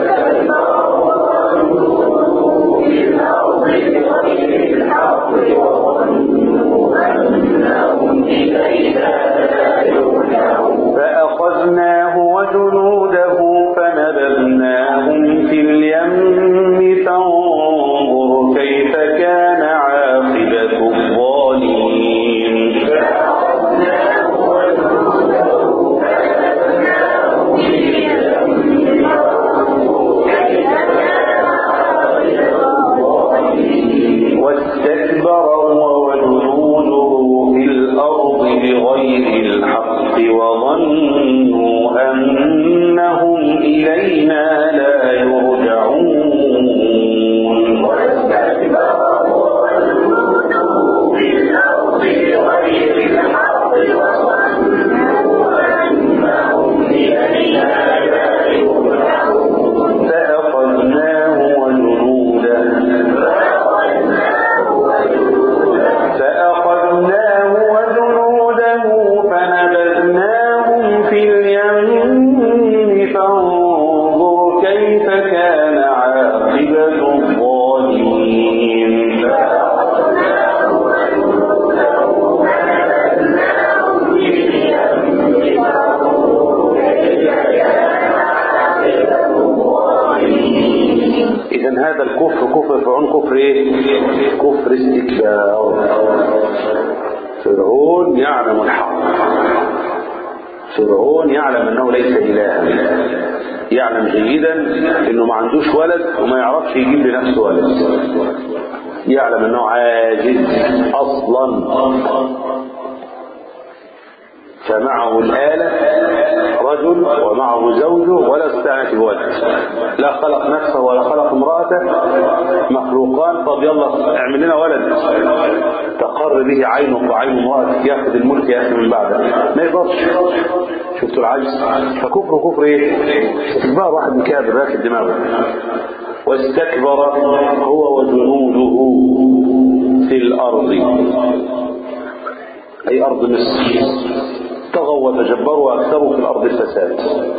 فأخذناه وجنوده فنبذناهم في اليم فانظر كيف كان عاقبة الظالمين واستكبر هو وجنوده في الأرض بغير الحق وظنوا أنهم إلينا لا يرجعون فأخذناه وجنوده فأخذناه وجنوده فنبذناهم في اليم فانظر كيف كان عاقبة الظالمين إذا هذا الكفر كفر فرعون كفر إيه؟ كفر استكبار فرعون يعلم الحق فرعون يعلم أنه ليس إلها يعلم جيدا أنه ما عندوش ولد وما يعرفش يجيب لنفسه ولد يعلم أنه عاجز أصلا فمعه الآلة رجل ومعه زوجه ولا استطاع نأتي بولد لا خلق نفسه ولا خلق امرأته مخلوقان طب يلا اعمل لنا ولد تقر به عينك وعين امرأتك ياخذ الملك يا أخي من بعده ما يقدرش شفتوا العجز فكفر كفر ايه استكبار واحد مكابر راكب دماغه واستكبر هو وجنوده في الأرض أي أرض مصر طغوا وتجبروا وأكثروا في الأرض الفساد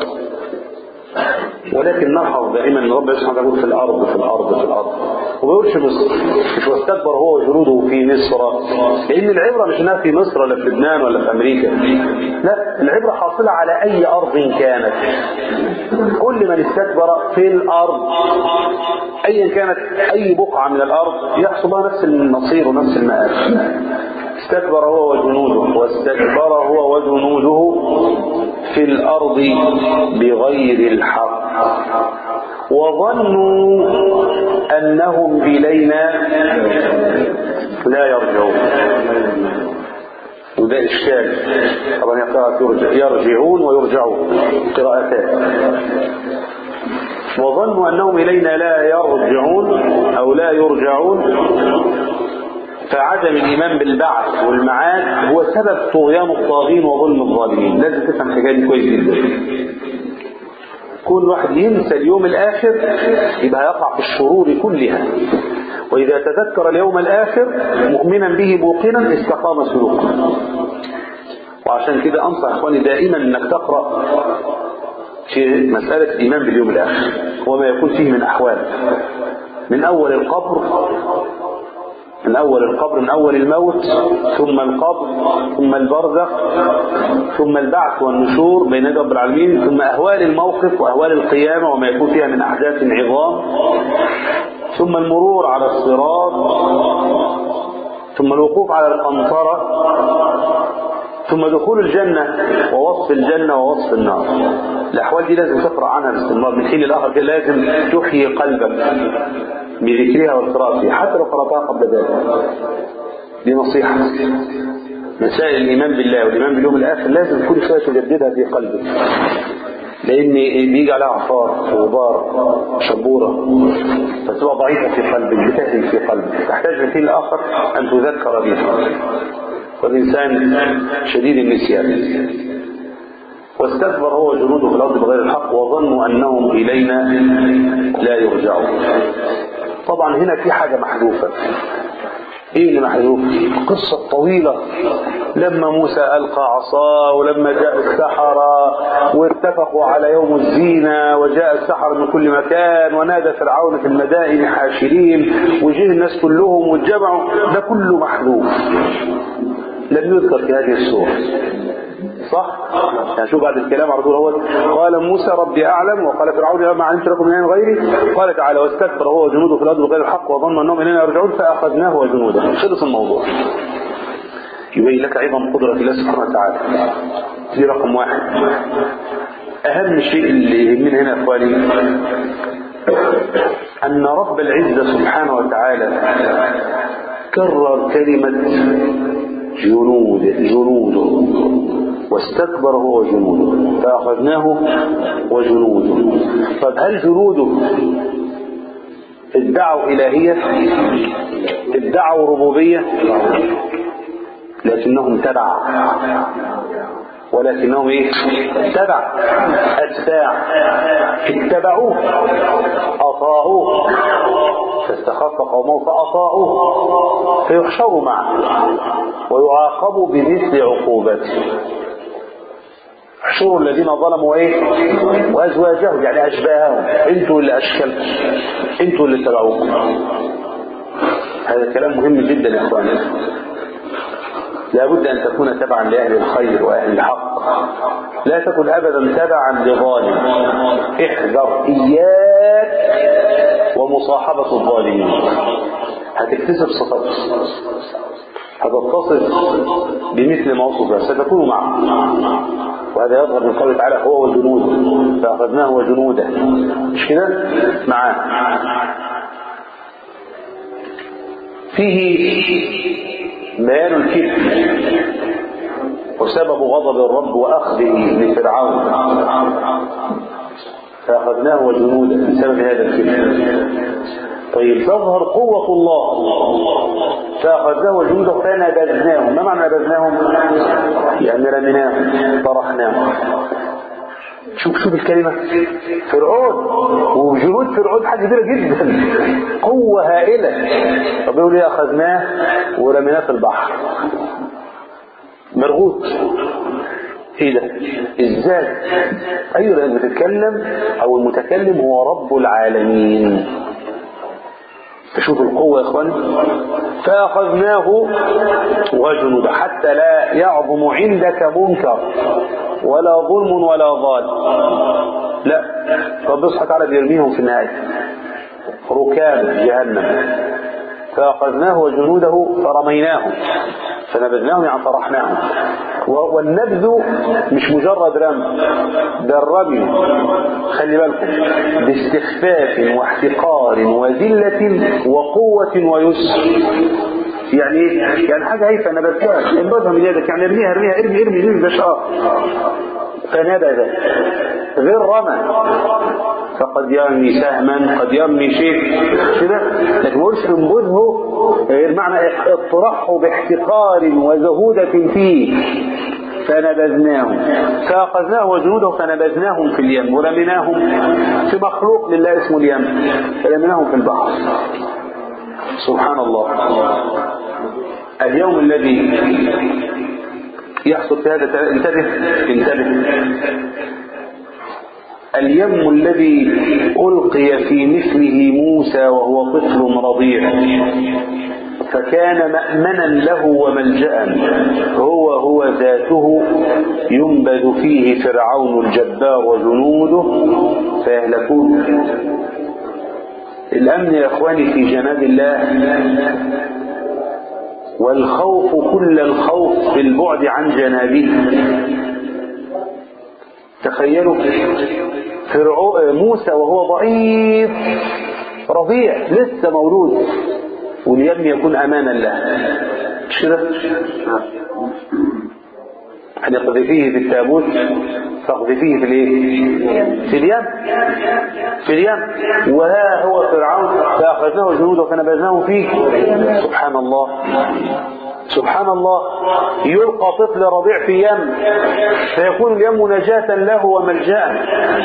ولكن نلحظ دائما ان رب سبحانه يقول في الارض في الارض في الارض وما يقولش مصر مش واستكبر هو وجنوده في مصر لان العبره مش انها في مصر ولا في لبنان ولا في امريكا لا العبره حاصله على اي ارض كانت كل من استكبر في الارض ايا كانت اي بقعه من الارض يحصل لها نفس المصير ونفس المآل استكبر هو وجنوده واستكبر هو وجنوده في الأرض بغير الحق وظنوا أنهم إلينا لا يرجعون وده إشكال طبعا هي قراءة يرجع يرجعون ويرجعون قراءتان وظنوا أنهم إلينا لا يرجعون أو لا يرجعون فعدم الإيمان بالبعث والمعاد هو سبب طغيان الطاغين وظلم الظالمين لازم تفهم الحكايه دي كويس جدا كل واحد ينسى اليوم الآخر يبقى يقع في الشرور كلها وإذا تذكر اليوم الآخر مؤمنا به موقنا استقام سلوكه وعشان كده أنصح إخواني دائما أنك تقرأ في مسألة الإيمان باليوم الآخر وما يكون فيه من أحوال من أول القبر من أول القبر من أول الموت ثم القبر ثم البرزخ ثم البعث والنشور بين يدي رب العالمين ثم أهوال الموقف وأهوال القيامة وما يكون فيها من أحداث عظام ثم المرور على الصراط ثم الوقوف على القنطرة ثم دخول الجنة ووصف الجنة ووصف النار الأحوال دي لازم تقرأ عنها باستمرار من حين لآخر كده لازم تحيي قلبك بذكرها والقراءة حتى لو قرأتها قبل ذلك دي نصيحة مسائل الإيمان بالله والإيمان باليوم الآخر لازم كل شوية تجددها في قلبك لأن بيجي عليها عصار وغبار شبورة فتبقى ضعيفة في قلبك بتهدم في قلبك تحتاج من حين لآخر أن تذكر بها والإنسان شديد النسيان واستكبر هو جنوده في الأرض بغير الحق وظنوا أنهم إلينا لا يرجعون طبعا هنا في حاجة محذوفة ايه اللي محذوف قصة طويلة لما موسى ألقى عصاه ولما جاء السحرة واتفقوا على يوم الزينة وجاء السحرة من كل مكان ونادى فرعون في المدائن حاشرين وجه الناس كلهم واتجمعوا ده كله محذوف لم يذكر في هذه السورة صح؟ يعني شوف بعد الكلام على طول هو قال موسى ربي أعلم وقال فرعون ما علمت لكم من إله غيري قال تعالى واستكبر هو وجنوده في الأرض بغير الحق وظن أنهم إلينا يرجعون فأخذناه وجنوده خلص الموضوع يبين لك أيضا قدرة الله سبحانه وتعالى دي رقم واحد أهم شيء اللي يهمنا هنا يا إخواني أن رب العزة سبحانه وتعالى كرر كلمة جنود جنوده واستكبر هو وجنوده فأخذناه وجنوده طب هل جنوده ادعوا إلهية ادعوا ربوبية لكنهم تبع ولكنهم ايه تبع اتباع اتبعوه اطاعوه فاستخف قومه فاطاعوه فيحشروا معه ويعاقبوا بمثل عقوبته احشروا الذين ظلموا ايه وازواجهم يعني اشباههم انتوا اللي اشكلتم انتوا اللي اتبعوكم هذا كلام مهم جدا يا اخواني لابد أن تكون تبعا لأهل الخير وأهل الحق لا تكن أبدا تبعا لظالم احذر إياك ومصاحبة الظالمين هتكتسب صفات هتتصل بمثل ما وصف ستكون معه وهذا يظهر من قوله تعالى هو وجنوده فأخذناه وجنوده مش كده معاه فيه بيان الكذب وسبب غضب الرب وأخذه لفرعون فأخذناه وجنوده بسبب هذا الكبر طيب تظهر قوة الله فأخذناه وجنوده فنبذناهم ما معنى نبذناهم؟ يعني رميناهم طرحناهم شوف شوف الكلمة فرعون وجنود فرعون حاجة كبيرة جدا قوة هائلة طب يقول ايه أخذناه ورميناه في البحر مرغوط ايه ده ازاي ايوه لان بتتكلم او المتكلم هو رب العالمين تشوف القوة يا اخواني فاخذناه وجنوده حتى لا يعظم عندك منكر ولا ظلم ولا ضال لا رب سبحانه وتعالى بيرميهم في النهاية ركام جهنم فأخذناه وجنوده فرميناهم فنبذناهم يعني طرحناهم والنبذ مش مجرد رمي ده الرمي خلي بالكم باستخفاف واحتقار وذلة وقوة ويسر يعني ايه؟ يعني حاجة هيفا نبذتها انبذها من يدك يعني ارميها ارميها ارمي ارمي ارمي ده شقاق فنبذ غير رمى فقد يرمي سهما قد يرمي شيء كده لكن ما قلش انبذه غير معنى اطرحه باحتقار وزهودة فيه فنبذناهم فأخذناه وجنوده فنبذناهم في اليم ورميناهم في مخلوق لله اسمه اليم فرميناهم في البحر سبحان الله اليوم الذي يحصل في هذا انتبه انتبه اليم الذي ألقي في مثله موسى وهو طفل رضيع فكان مأمنا له وملجأ هو هو ذاته ينبذ فيه فرعون الجبار وجنوده فيهلكون الأمن يا إخواني في جناب الله والخوف كل الخوف بالبعد عن جنابه تخيلوا فرعون موسى وهو ضعيف رضيع لسه مولود واليم يكون أمانا له مش كده أن يقذفيه في التابوت فاقذفيه في الايه في اليم في اليم وها هو فرعون فأخذناه جنوده فنبذناه فيه سبحان الله سبحان الله يلقى طفل رضيع في يم فيكون اليم نجاة له وملجأ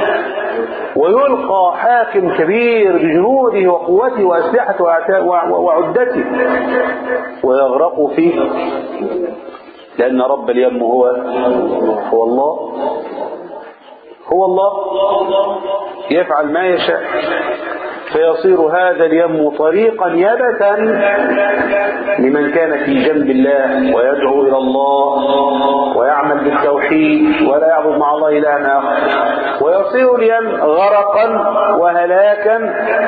ويلقى حاكم كبير بجنوده وقوته وأسلحته وعدته ويغرق فيه لأن رب اليم هو هو الله هو الله يفعل ما يشاء فيصير هذا اليم طريقا يبتا لمن كان في جنب الله ويدعو إلى الله ويعمل بالتوحيد ولا يعبد مع الله إلها آخر ويصير اليم غرقا وهلاكا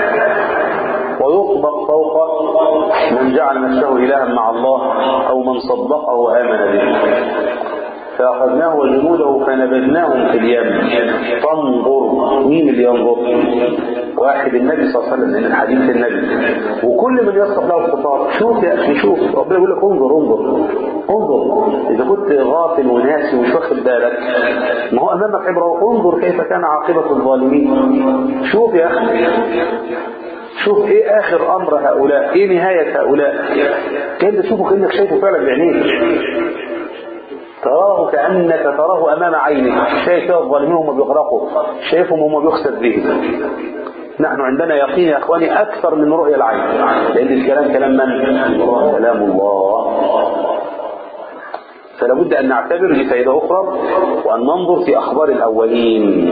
ويطبق فوق من جعل نفسه إلها مع الله أو من صدقه وآمن به فأخذناه وجنوده فنبذناهم في اليم فانظر مين اللي ينظر واحد النبي صلى الله عليه وسلم من حديث النبي وكل من يصلح له الخطاب شوف يا أخي شوف ربنا يقول لك انظر انظر انظر إذا كنت غافل وناسي ومش واخد بالك ما هو أمامك عبرة انظر كيف كان عاقبة الظالمين شوف يا أخي شوف ايه اخر امر هؤلاء ايه نهاية هؤلاء كان تشوفه كأنك شايفه فعلا بعينيك تراه كأنك تراه أمام عينك شايف الظالمين هم بيغرقوا شايفهم هم بيخسر به نحن عندنا يقين يا أخواني أكثر من رؤية العين لأن الكلام كلام من؟ كلام الله فلا بد أن نعتبر لفائدة أخرى وأن ننظر في أخبار الأولين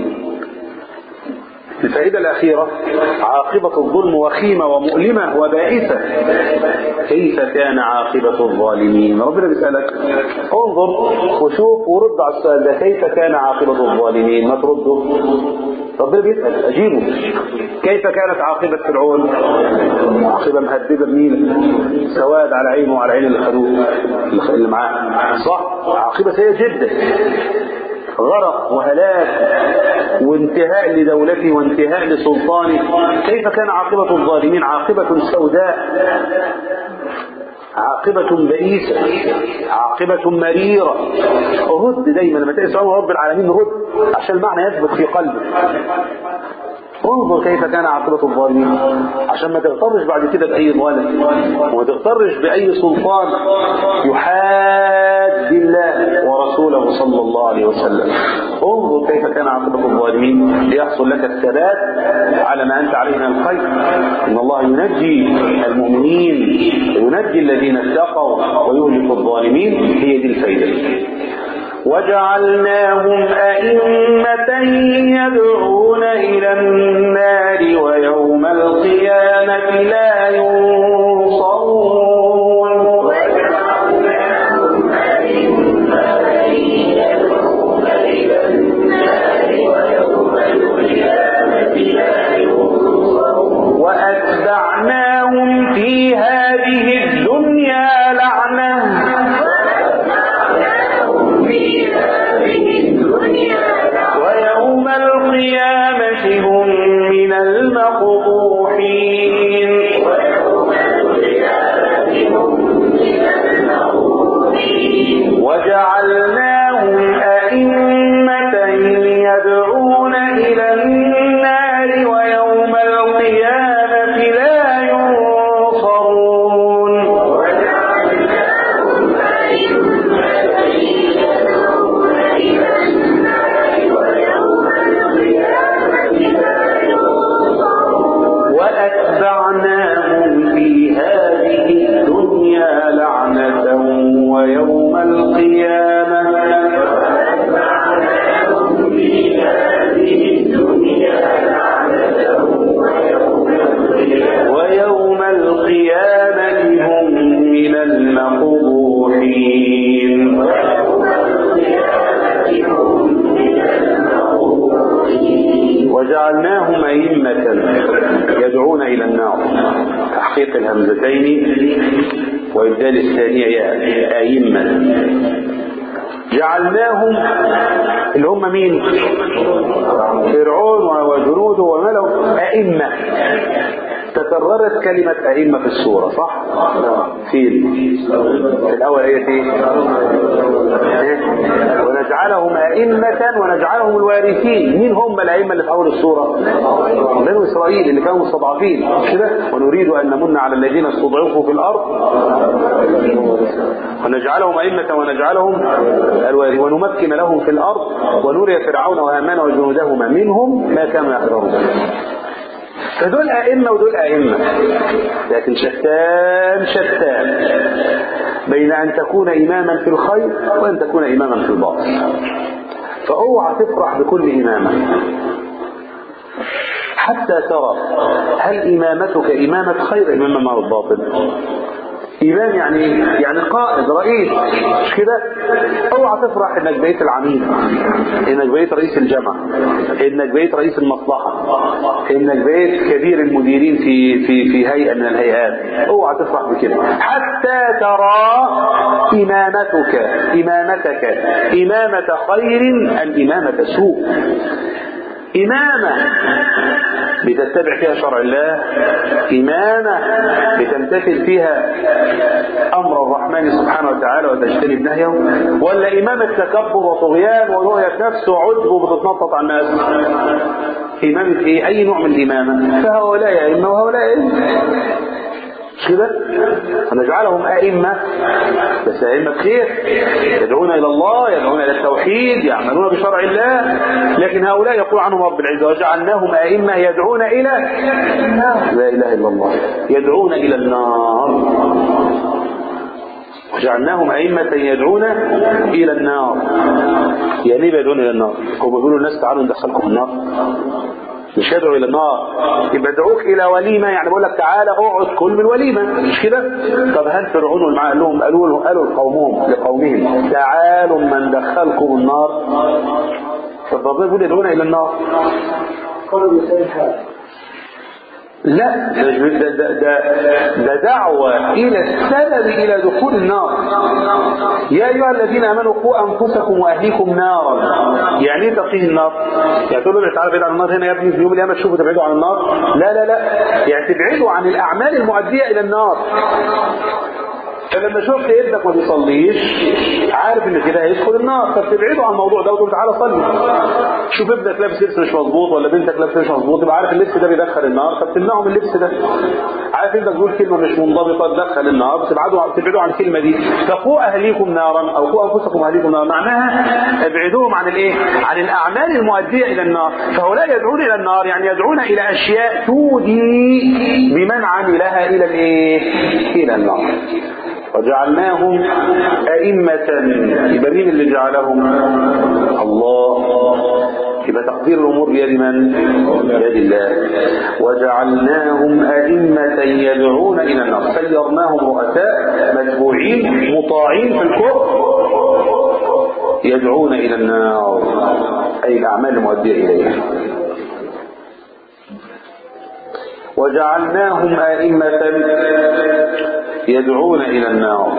الفائدة الأخيرة عاقبة الظلم وخيمة ومؤلمة وبائسة كيف كان عاقبة الظالمين ربنا بيسألك انظر وشوف ورد على السؤال ده كيف كان عاقبة الظالمين ما ترده ربنا بيسأل أجيبه كيف كانت عاقبة فرعون عاقبة مهددة بمين سواد على عينه وعلى عين الخلوق اللي معاه صح عاقبة سيئة جدا غرق وهلاك وانتهاء لدولته وانتهاء لسلطانه كيف كان عاقبة الظالمين عاقبة سوداء عاقبة بئيسة عاقبة مريرة رد دايما لما تلاقي سؤال رب العالمين رد عشان المعنى يثبت في قلبك انظر كيف كان عاقبة الظالمين عشان ما تغترش بعد كده بأي ظالم وما تغترش بأي سلطان يحاد الله ورسوله صلى الله عليه وسلم انظر كيف كان عاقبة الظالمين ليحصل لك الثبات على ما أنت عليه من الخير إن الله ينجي المؤمنين وينجي الذين اتقوا ويهلك الظالمين هي دي الفائدة وجعلناهم أئمة يدعون إلى النار ويوم القيامة لا ينصرون وأتبعناهم في هذه الدنيا لعنة ويوم القيامة هم من المقبوحين وجعلناهم أئمة يدعون إلى النار ويوم القيامة لا ينصرون وأتبعناهم في هذه الدنيا لعنة ويوم القيامة ويوم القيامة هم من المقبوحين وجعلناهم أئمة يدعون إلى النار تحقيق الهمزتين وإبدال الثانية ياء أئمة جعلناهم اللي هم مين فرعون وجنوده وملأه أئمة تكررت كلمة أئمة في السورة صح؟ في في الأول هي ايه؟ إيه؟ ونجعلهم أئمة ونجعلهم الوارثين مين هم الأئمة اللي في أول السورة؟ بنو إسرائيل اللي كانوا مستضعفين مش كده؟ ونريد أن نمن على الذين استضعفوا في الأرض ونجعلهم أئمة ونجعلهم الوارثين ونمكن لهم في الأرض ونري فرعون وهامان وجنودهما منهم ما كانوا يحذرون فدول أئمة ودول أئمة لكن شتان شتان بين أن تكون إماما في الخير وأن تكون إماما في الباطل فاوعى تفرح بكل إمامة حتى ترى هل إمامتك إمامة خير إمامة مع الباطل إمام يعني إيه؟ يعني قائد رئيس مش كده اوعى تفرح انك بقيت العميد انك بقيت رئيس الجامعة انك بقيت رئيس المصلحة انك بقيت كبير المديرين في في في هيئة من الهيئات اوعى تفرح بكده حتى ترى إمامتك إمامتك إمامة خير أم إمامة سوء إمامة بتتبع فيها شرع الله إمامة بتمتثل فيها أمر الرحمن سبحانه وتعالى وتجتنب نهيه ولا إمامة تكبر وطغيان ورؤية نفس وعجب وبتتنطط على الناس إمامة إيه؟ أي نوع من الإمامة فهؤلاء أئمة وهؤلاء أئمة مش كده فنجعلهم أئمة بس أئمة خير يدعون إلى الله يدعون إلى التوحيد يعملون بشرع الله لكن هؤلاء يقول عنهم رب العزة وجعلناهم أئمة يدعون إلى لا إله إلا الله يدعون إلى النار وجعلناهم أئمة يدعون إلى النار يعني ايه يدعون إلى النار هم بيقولوا الناس تعالوا ندخلكم النار مش يدعو الى النار يبقى يدعوك الى وليمه يعني بقول لك تعالى اقعد كل من الوليمه مش كده طب هل فرعون والمعاه قال لهم قالوا له قالوا لقومهم لقومهم تعالوا من دخلكم النار طب ربنا بيقول يدعونا الى النار لا ده, ده, ده, ده دعوة إلى السبب إلى دخول النار يا أيها الذين آمنوا قوا أنفسكم وأهليكم نارا يعني إيه تقيه النار؟ يعني تقول له تعالى بعيد عن النار هنا يا ابني في يوم القيامة تشوفوا تبعدوا عن النار لا لا لا يعني تبعدوا عن الأعمال المؤدية إلى النار فلما شفت ابنك ما بيصليش عارف ان كده هيدخل النار فبتبعده عن الموضوع ده وتقول تعالى صلي شوف ابنك لابس لبس مش مظبوط ولا بنتك لابس مش مظبوط يبقى عارف اللبس ده بيدخل النار فبتمنعه من اللبس ده عارف انت بتقول كلمه مش منضبطه تدخل النار بتبعدوا بتبعدوا عن الكلمه دي فقوا اهليكم نارا او قوا انفسكم واهليكم نارا معناها ابعدوهم عن الايه عن الاعمال المؤديه الى النار فهؤلاء يدعون الى النار يعني يدعون الى اشياء تودي بمن عملها الى الايه الى النار وجعلناهم أئمة يبقى مين اللي جعلهم الله يبقى تقدير الأمور بيد من؟ بيد الله وجعلناهم أئمة يدعون إلى النار سيرناهم رؤساء متبوعين مطاعين في الكفر يدعون إلى النار أي الأعمال المؤدية إليها وجعلناهم أئمة يدعون إلى النار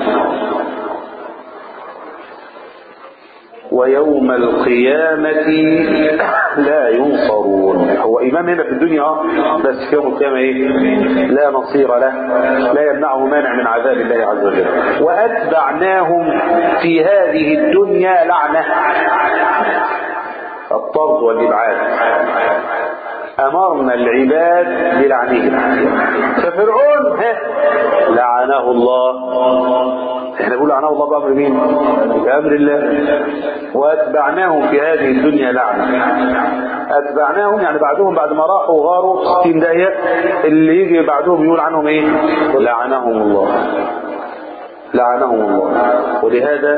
ويوم القيامة لا ينصرون هو إمام هنا في الدنيا آه، بس في يوم القيامة إيه لا نصير له لا يمنعه مانع من عذاب الله عز وجل وأتبعناهم في هذه الدنيا لعنة الطرد والإبعاد أمرنا العباد بلعنهم ففرعون ها، لعنه الله احنا بنقول لعنه الله بأمر مين بأمر الله وأتبعناهم في هذه الدنيا لعنة أتبعناهم يعني بعدهم بعد ما راحوا وغاروا 60 داهية اللي يجي بعدهم يقول عنهم ايه لعنهم الله لعنهم الله ولهذا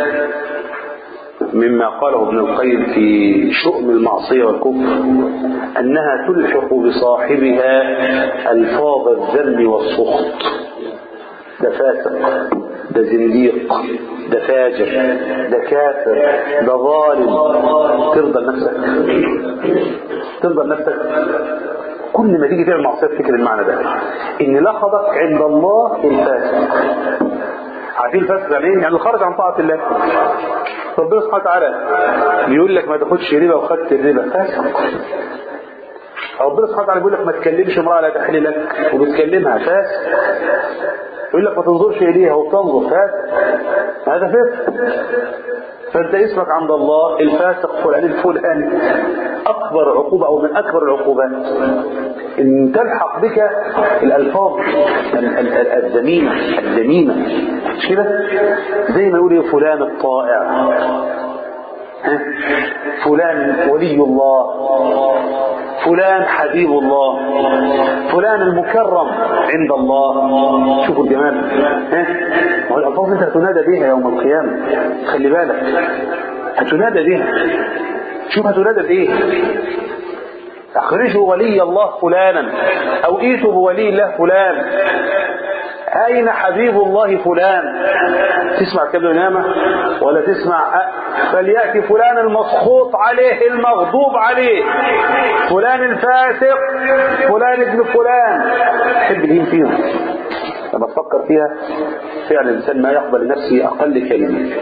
مما قاله ابن القيم في شؤم المعصية والكفر أنها تلحق بصاحبها ألفاظ الذم والسخط ده فاسق ده زنديق ده فاجر ده كافر ده ظالم ترضى لنفسك ترضى لنفسك كل ما تيجي تعمل معصية تفتكر المعنى ده ان لقبك عند الله الفاسق عارفين الفاسق يعني ايه؟ يعني خرج عن طاعة الله ربنا سبحانه وتعالى بيقول لك ما تاخدش ربا وخدت الربا فاسق ربنا سبحانه وتعالى بيقول لك ما تكلمش امرأة لا تحل لك وبتكلمها فاسق يقول لك ما تنظرش اليها وبتنظر فاسق هذا فاسق فانت اسمك عند الله الفاسق فلان الفلاني اكبر عقوبة او من اكبر العقوبات ان تلحق بك الالفاظ ال- ال- ال- الذميمة الذميمة مش كده زي ما يقول إيه فلان الطائع ها؟ فلان ولي الله فلان حبيب الله فلان المكرم عند الله شوفوا الجمال ها هو الألفاظ انت هتنادى بها يوم القيامة خلي بالك هتنادى بها شوف هتنادى بايه اخرجوا ولي الله فلانا او ايتوا بولي الله فلان أين حبيب الله فلان تسمع كلمة نامة ولا تسمع أ- فليأتي فلان المسخوط عليه المغضوب عليه فلان الفاسق فلان ابن فلان حب الهين فيهم لما تفكر فيها فعلا الإنسان ما يقبل نفسه أقل كلمة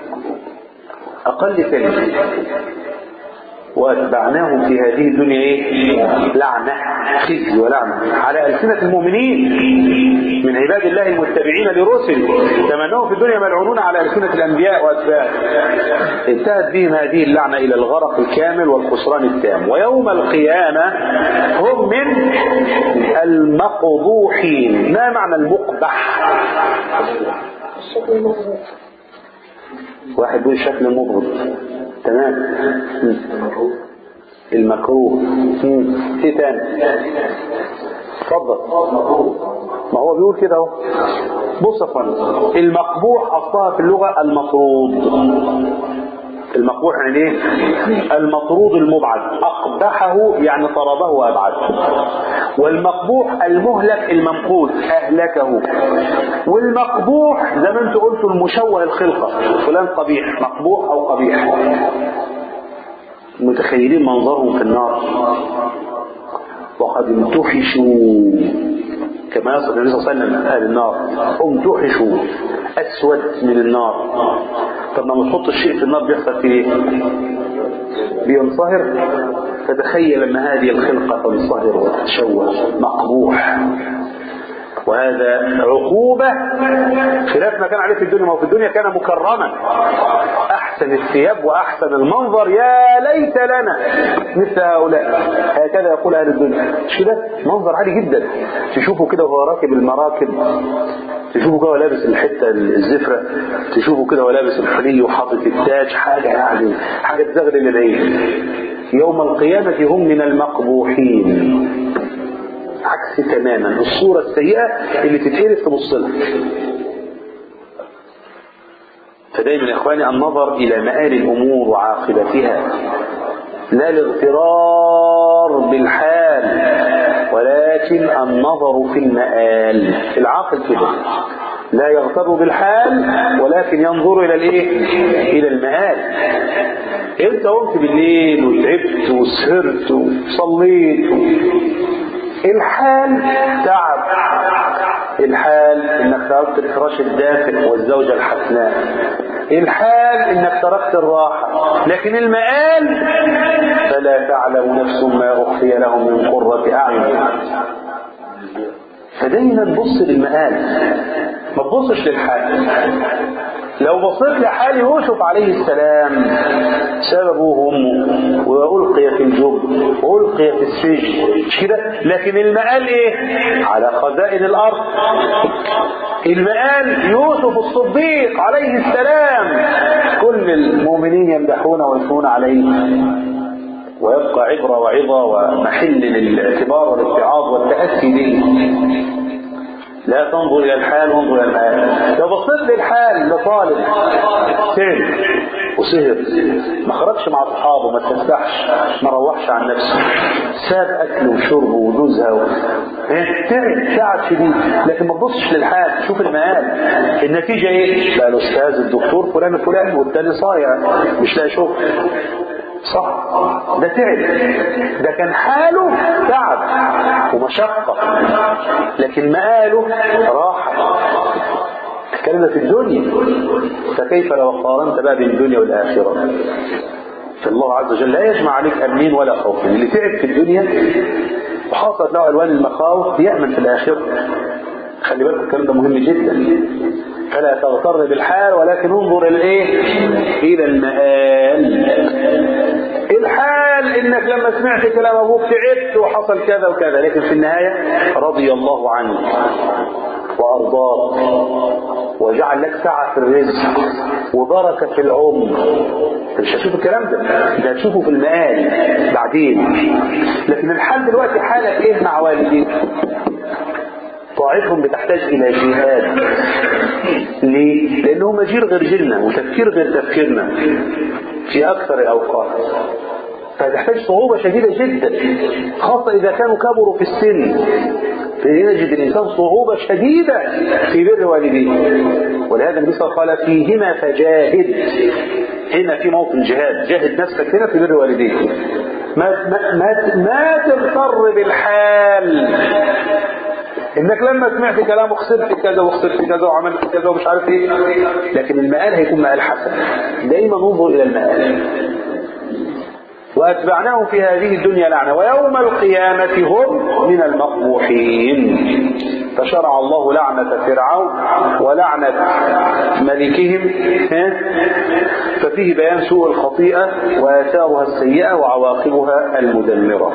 أقل كلمة واتبعناهم في هذه الدنيا ايه لعنة خزي ولعنة على ألسنة المؤمنين من عباد الله المتبعين لرسل كما انهم في الدنيا ملعونون على ألسنة الأنبياء وأتباع انتهت بهم هذه اللعنة إلى الغرق الكامل والخسران التام ويوم القيامة هم من المقبوحين ما معنى المقبح واحد بيقول شكل مبغض تمام مم. المكروه مم. ايه تاني اتفضل ما هو بيقول كده اهو بص يا اخوانا المقبوح اصلها في اللغه المطرود المقبوح يعني ايه المطرود المبعد اقبحه يعني طرده وابعده والمقبوح المهلك الممقوت اهلكه والمقبوح زي ما انتوا قلتوا المشوه الخلقه فلان قبيح مقبوح او قبيح متخيلين منظرهم في النار وقد امتحشوا كما يصف النبي صلى الله عليه وسلم اهل النار امتحشوا اسود من النار طب لما تحط الشيء في النار بيحصل فيه ايه بينصهر فتخيل ان هذه الخلقه تنصهر وتتشوه مقبوح وهذا عقوبة خلاف ما كان عليه في الدنيا ما هو في الدنيا كان مكرما أحسن الثياب وأحسن المنظر يا ليت لنا مثل هؤلاء هكذا يقول أهل الدنيا مش كده منظر عالي جدا تشوفه كده وهو راكب المراكب تشوفه كده لابس الحته الزفره تشوفه كده ولابس الحلي وحاطط التاج حاجه يعني حاجه تزغلل العين يوم القيامه هم من المقبوحين عكس تماما الصوره السيئه اللي تتقرف تبص لها فدايما يا اخواني النظر الى مآل الامور وعاقبتها لا الاغترار بالحال ولكن النظر في المآل العاقل كده لا يغتر بالحال ولكن ينظر الى الايه الى المآل انت قمت بالليل وتعبت وسهرت وصليت الحال تعب الحال انك تركت الفراش الدافئ والزوجة الحسناء الحال انك تركت الراحة لكن المآل فلا تعلم نفس ما اخفي لهم من قرة اعين فدايما بص للمآل ما تبصش للحال لو بصيت لحال يوسف عليه السلام سببه امه والقي في الجب والقي في السجن مش كده لكن المآل ايه على خزائن الارض المآل يوسف الصديق عليه السلام كل المؤمنين يمدحون ويثنون عليه ويبقى عبرة وعظة ومحل للاعتبار والاتعاظ والتأسي به لا تنظر إلى الحال وانظر إلى المآل لو بصيت للحال لطالب تعب وسهر ما خرجش مع أصحابه ما تفسحش ما روحش عن نفسه ساب أكله وشربه ونزهه و... تعب تعب شديد لكن ما تبصش للحال شوف المآل النتيجة إيه؟ بقى الأستاذ الدكتور فلان فلان والتاني صايع مش لاقي شغل صح ده تعب ده كان حاله تعب ومشقة لكن مآله راحة الكلام ده في الدنيا فكيف لو قارنت بقى بين الدنيا والآخرة فالله عز وجل لا يجمع عليك أمنين ولا خوف اللي تعب في الدنيا وحصلت له ألوان المخاوف يأمن في الآخرة خلي بالك الكلام ده مهم جدا فلا تغتر بالحال ولكن انظر الايه الى المآل الحال انك لما سمعت كلام ابوك تعبت وحصل كذا وكذا لكن في النهاية رضي الله عنك وارضاك وجعل لك سعة في الرزق وبركة في العمر انت مش هتشوف الكلام ده ده هتشوفه في المآل بعدين لكن الحال دلوقتي حالك ايه مع والديك طاعتهم بتحتاج إلى جهاد ليه؟ لأنهم جيل غير جيلنا وتفكير غير تفكيرنا في أكثر الأوقات فتحتاج صعوبة شديدة جدا خاصة إذا كانوا كبروا في السن فيجد الإنسان صعوبة شديدة في بر والديه ولهذا النبي صلى الله عليه وسلم قال فيهما فجاهد هنا في موطن جهاد جاهد نفسك هنا في بر والديك ما ما ما, ما تغتر بالحال انك لما سمعت كلامه خسرت كذا وخسرت كذا وعملت كذا ومش عارف ايه لكن المآل هيكون مآل حسن دايما انظر الى المآل واتبعناهم في هذه الدنيا لعنة ويوم القيامة هم من المقبوحين فشرع الله لعنة فرعون ولعنة ملكهم ففيه بيان سوء الخطيئة وآثارها السيئة وعواقبها المدمرة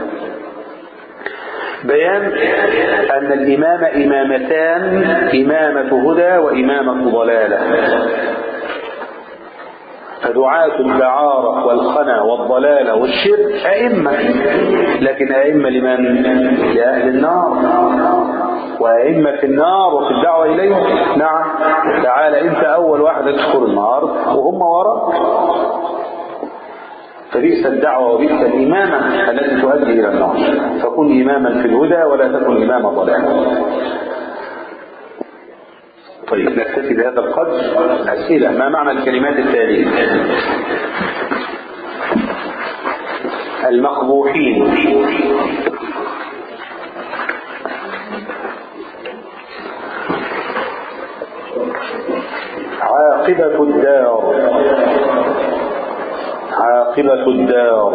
بيان أن الإمامة إمامتان إمامة هدى وإمامة ضلالة فدعاة الدعارة والخنا والضلالة والشرك أئمة لكن أئمة لمن؟ لأهل النار وأئمة في النار وفي الدعوة إليه نعم تعالى أنت أول واحد تدخل النار وهم وراك فبئس الدعوة وبئس الإمامة التي تؤدي إلى النار فكن إماما في الهدى ولا تكن إمام ضلال طيب نكتفي بهذا القدر أسئلة ما معنى الكلمات التالية المقبوحين عاقبة الدار عاقبة الدار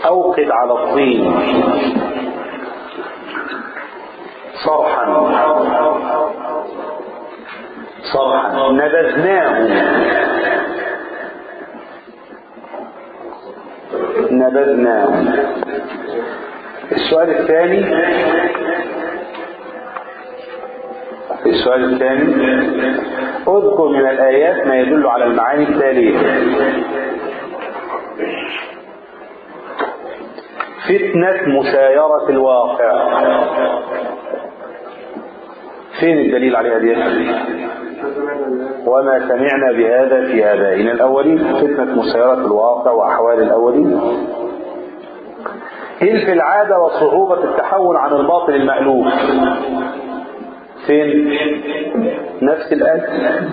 أوقد على الطين صرحا صرحا نبذناه نبذناه السؤال الثاني السؤال الثاني اذكر من الآيات ما يدل على المعاني التالية فتنة مسايرة الواقع فين الدليل عليها دي وما سمعنا بهذا في آبائنا الأولين فتنة مسايرة الواقع وأحوال الأولين إن في العادة وصعوبة التحول عن الباطل المألوف فين نفس الآية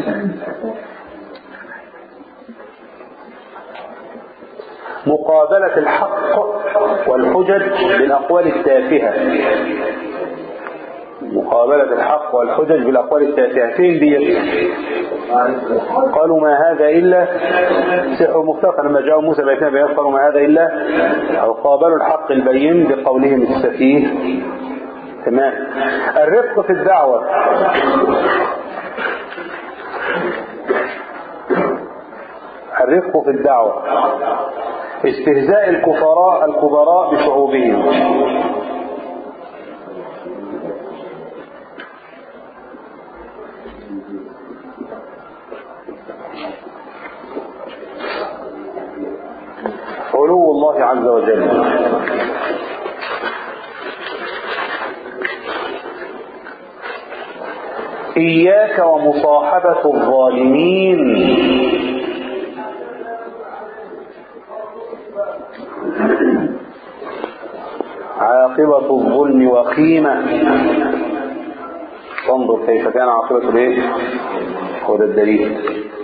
مقابلة الحق والحجج بالأقوال التافهة مقابلة الحق والحجج بالأقوال التافهة فين دي قالوا ما هذا إلا سحر مختلق لما جاءوا موسى بيتنا بيان قالوا ما هذا إلا أو قابلوا الحق البين بقولهم السفيه تمام الرفق في الدعوة الرفق في الدعوة استهزاء الكفراء الكبراء بشعوبهم علو الله عز وجل إياك ومصاحبة الظالمين عاقبة الظلم وخيمة فانظر كيف كان عاقبة الايه هو ده الدليل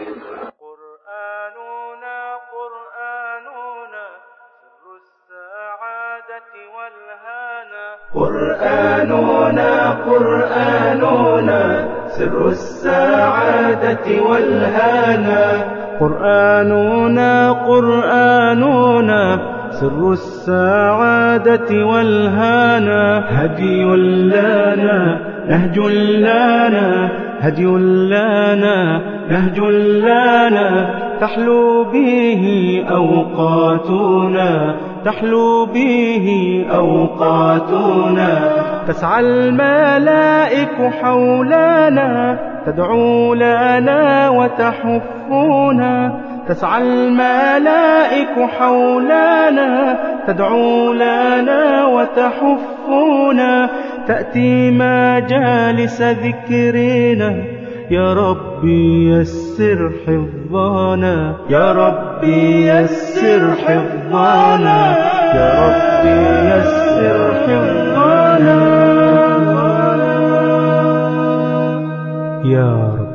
قرآننا قرآننا سر السعادة والهانا قرآننا قرآننا سر السعادة والهانا قرآننا قرآننا سر السعادة والهانا هدي لنا نهج لنا هدي لنا نهج لنا تحلو به أوقاتنا تحلو به أوقاتنا تسعى الملائك حولنا تدعو لنا وتحفنا تسعى الملائك حولنا تدعو لنا وتحفنا تأتي مجالس ذكرنا يا ربي يسر حفظنا يا ربي يسر حفظنا يا ربي يسر حفظنا يا رب